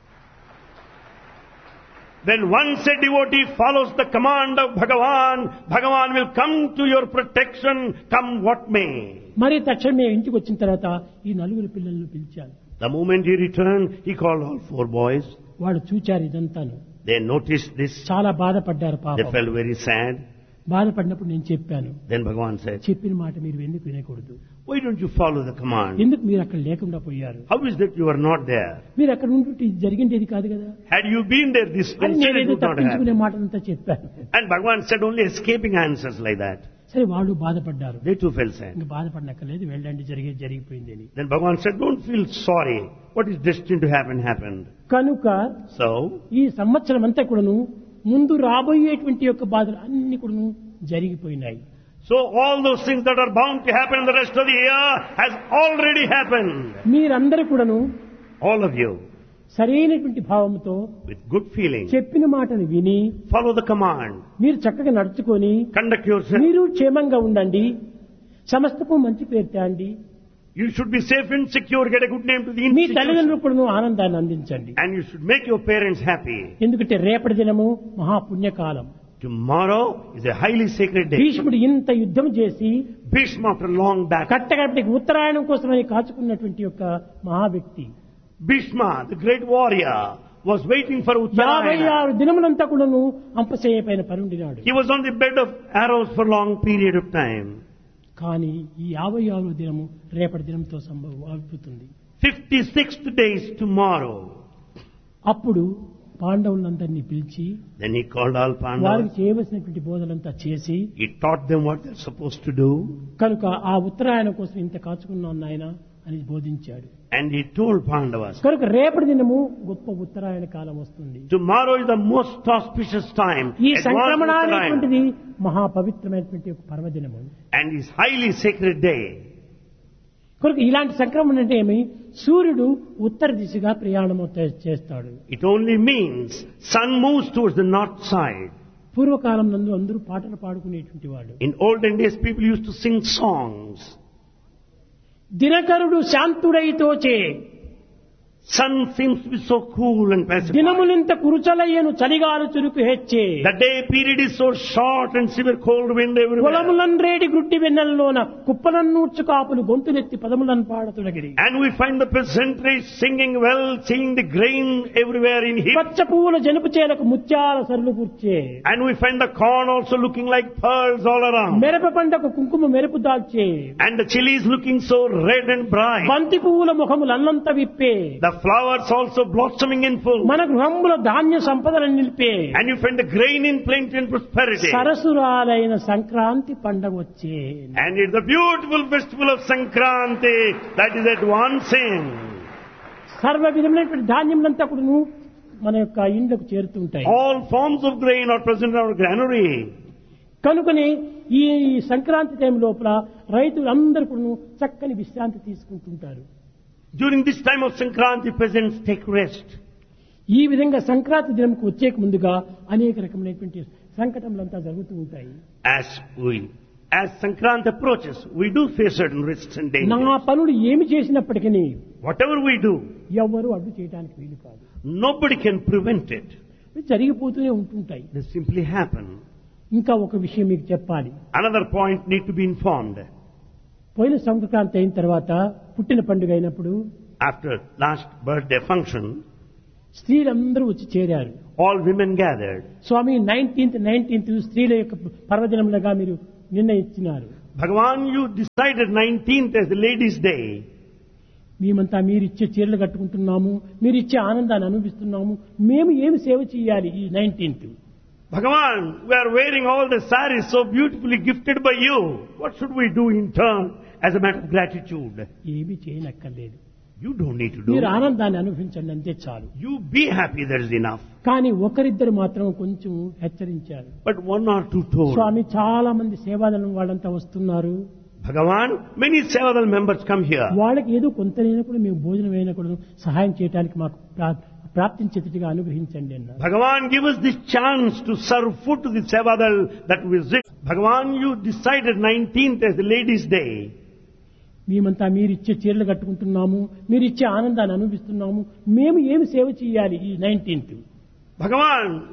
When once a devotee follows the command of Bhagavan, Bhagavan will come to your protection, come what may. మరి తక్షణమే ఇంటికి వచ్చిన తర్వాత ఈ నలుగురు పిల్లలను పిలిచాను The moment he returned, he called all four boys. వాడు చూచారు ఇదంతాను They noticed this. చాలా బాధపడ్డారు They పాపం felt very sad. బాధపడినప్పుడు నేను చెప్పాను Then Bhagavan said, చెప్పిన మాట మీరు ఎందుకు వినకూడదు Why don't you follow the command? ఎందుకు మీరు అక్కడ లేకుండా పోయారు How is that you are not there? మీరు అక్కడ ఉంటుంటే ఇది జరిగిండేది కాదు కదా Had you been there, this అని incident నేనేదో would not తప్పించుకునే happen. మాటలంతా చెప్పాను And Bhagavan said only escaping answers like that. సరే వాళ్ళు బాధపడ్డారు They too felt sad. ఇంకా బాధపడనక్కర్లేదు వెళ్ళండి జరిగే జరిగిపోయింది అని Then Bhagavan said, don't feel sorry. What is destined to happen happened. కనుక So, ఈ సంవత్సరం అంతా కూడాను ముందు రాబోయేటువంటి యొక్క బాధలు అన్ని కూడాను జరిగిపోయినాయి so all those things that are bound to happen in the rest of the year has already happened. మీరందరూ కూడాను All of you, సరైనటువంటి భావంతో with good feeling, చెప్పిన మాటను విని follow the command. మీరు చక్కగా నడుచుకొని Conduct yourself. మీరు క్షేమంగా ఉండండి సమస్తకు మంచి పేరు తేండి You should be safe and secure, get a good name to the me institution. తల్లిదండ్రులు కూడా ఆనందాన్ని అందించండి And you should make your parents happy. ఎందుకంటే రేపటి దినము మహాపుణ్యకాలం Tomorrow is a highly sacred day. భీష్ముడు ఇంత యుద్ధం చేసి Bhishma after a long battle. కట్టగడపటికి ఉత్తరాయణం కోసమని కాచుకున్నటువంటి యొక్క మహా వ్యక్తి Bhishma, the great warrior, was waiting for యాభై Uttarayana. ఆరు దినములంతా కూడాను అంపశయ్య పైన పరుండినాడు He was on the bed of arrows for long period of time. కానీ ఈ యాభై ఆరు దినము రేపటి దినంతో సంభవం అవుతుంది 56th day is tomorrow. అప్పుడు పాండవులందరినీ పిలిచి Then he called all వారికి Pandavas. చేయవలసినటువంటి బోధనంతా చేసి He taught them what they're supposed to do. కనుక ఆ ఉత్తరాయణ కోసం ఇంత కాచుకున్నాను నాయన అని బోధించాడు And he told Pandavas, కనుక రేపటి దినము గొప్ప ఉత్తరాయణ కాలం వస్తుంది tomorrow is the most auspicious time. ఈ advanced సంక్రమణ Uttarayana, అనేటువంటిది మహాపవిత్రమైనటువంటి ఒక పర్వదినము And is highly sacred day. కనుక ఇలాంటి సంక్రమణ అంటే ఏమి సూర్యుడు ఉత్తర దిశగా ప్రయాణం అవుతా- చేస్తాడు It only means sun moves towards the north side. పూర్వకాలం నందు అందరూ పాటలు పాడుకునేటువంటి వాళ్ళు In olden days, people used to sing songs. దినకరుడు శాంతుడై తోచే Sun seems to be so cool and pacified. దినములింత కురుచలయ్యను చలిగాలు చురుకు హెచ్చే The day period is so short and severe cold wind everywhere. కులములన్ రేడి గుట్టి వెన్నెలలోన కుప్పలన్నూర్చు కాపులు గొంతులెత్తి పదములను పాడతుడగిరి And we find the peasantry singing well, seeing the grain everywhere in heap. పచ్చ పువ్వుల జనుపు చేలకు ముత్యాల సరులు కూర్చే And we find the corn also looking like pearls all around. మెరప పంటకు కుంకుమ మెరుపు దాల్చే And the chili is looking so red and bright. బంతి పువ్వుల ముఖములు అల్లంత విప్పే The flowers also blossoming in full. మన గృహముల ధాన్య సంపదలను నిలిపే And you find the grain in plenty and prosperity. సరసురాలైన Sankranti పండగ వచ్చే And it's the beautiful festival of Sankranti that is at once in. సర్వ విధమైనటువంటి ధాన్యములంతా కూడాను మన యొక్క ఇండ్లకు చేరుతుంటాయి All forms of grain are present in our granary. కనుకని ఈ సంక్రాంతి టైం లోపల రైతులందరూ కూడా చక్కని విశ్రాంతి తీసుకుంటుంటారు During this time of Sankranti, peasants take rest. ఈ విధంగా సంక్రాంతి దినంకు వచ్చేక ముందుగా అనేక రకమైనటువంటి సంకటములంతా జరుగుతూ ఉంటాయి As we, as Sankrant approaches, we do face certain risks and నా dangers. పనులు ఏమి చేసినప్పటికీ Whatever we do, ఎవ్వరూ అడ్డు చేయడానికి వీలు కాదు nobody can prevent it. ఇవి జరిగిపోతూనే ఉంటుంటాయి They simply happen. ఇంకా ఒక విషయం మీకు చెప్పాలి Another point need to be informed. పోయిన సంక్రాంతి అయిన తర్వాత పుట్టిన పండుగ అయినప్పుడు After last birthday function, స్త్రీలందరూ వచ్చి చేరారు all women gathered. Swami nineteenth nineteenth స్త్రీల యొక్క పర్వదినములుగా మీరు నిర్ణయించినారు Bhagavan, you decided 19th as the ladies' day. మేమంతా మీరిచ్చే చీరలు కట్టుకుంటున్నాము మీరిచ్చే ఆనందాన్ని అనుభవిస్తున్నాము మేము ఏమి సేవ చేయాలి ఈ nineteenth Bhagavan, we are wearing all the saris so beautifully gifted by you. What should we do in turn as a matter of gratitude? ఏమీ చేయనక్కర్లేదు You don't need to do. మీరు ఆనందాన్ని అనుభవించండి అంతే చాలు You be happy, that is enough. కానీ ఒకరిద్దరు మాత్రం కొంచెం హెచ్చరించారు But one or two told. స్వామి చాలా మంది సేవాదళం వాళ్ళంతా వస్తున్నారు Bhagavan, many Sevadal members come here. వాళ్ళకి ఏదో కొంతనైనా కూడా మేము భోజనం అయినా కూడా సహాయం చేయడానికి మాకు ప్రా- ప్రాప్తించేటట్టుగా అనుగ్రహించండి అన్నారు Bhagavan, give us this chance to serve food to the Sevadal that visit. Bhagavan, you decided 19th as the ladies' day. మేమంతా మీరిచ్చే చీరలు కట్టుకుంటున్నాము మీరిచ్చే ఆనందాన్ని అనుభవిస్తున్నాము మేము ఏమి సేవ చేయాలి ఈ నైన్టీన్త్ Bhagavan,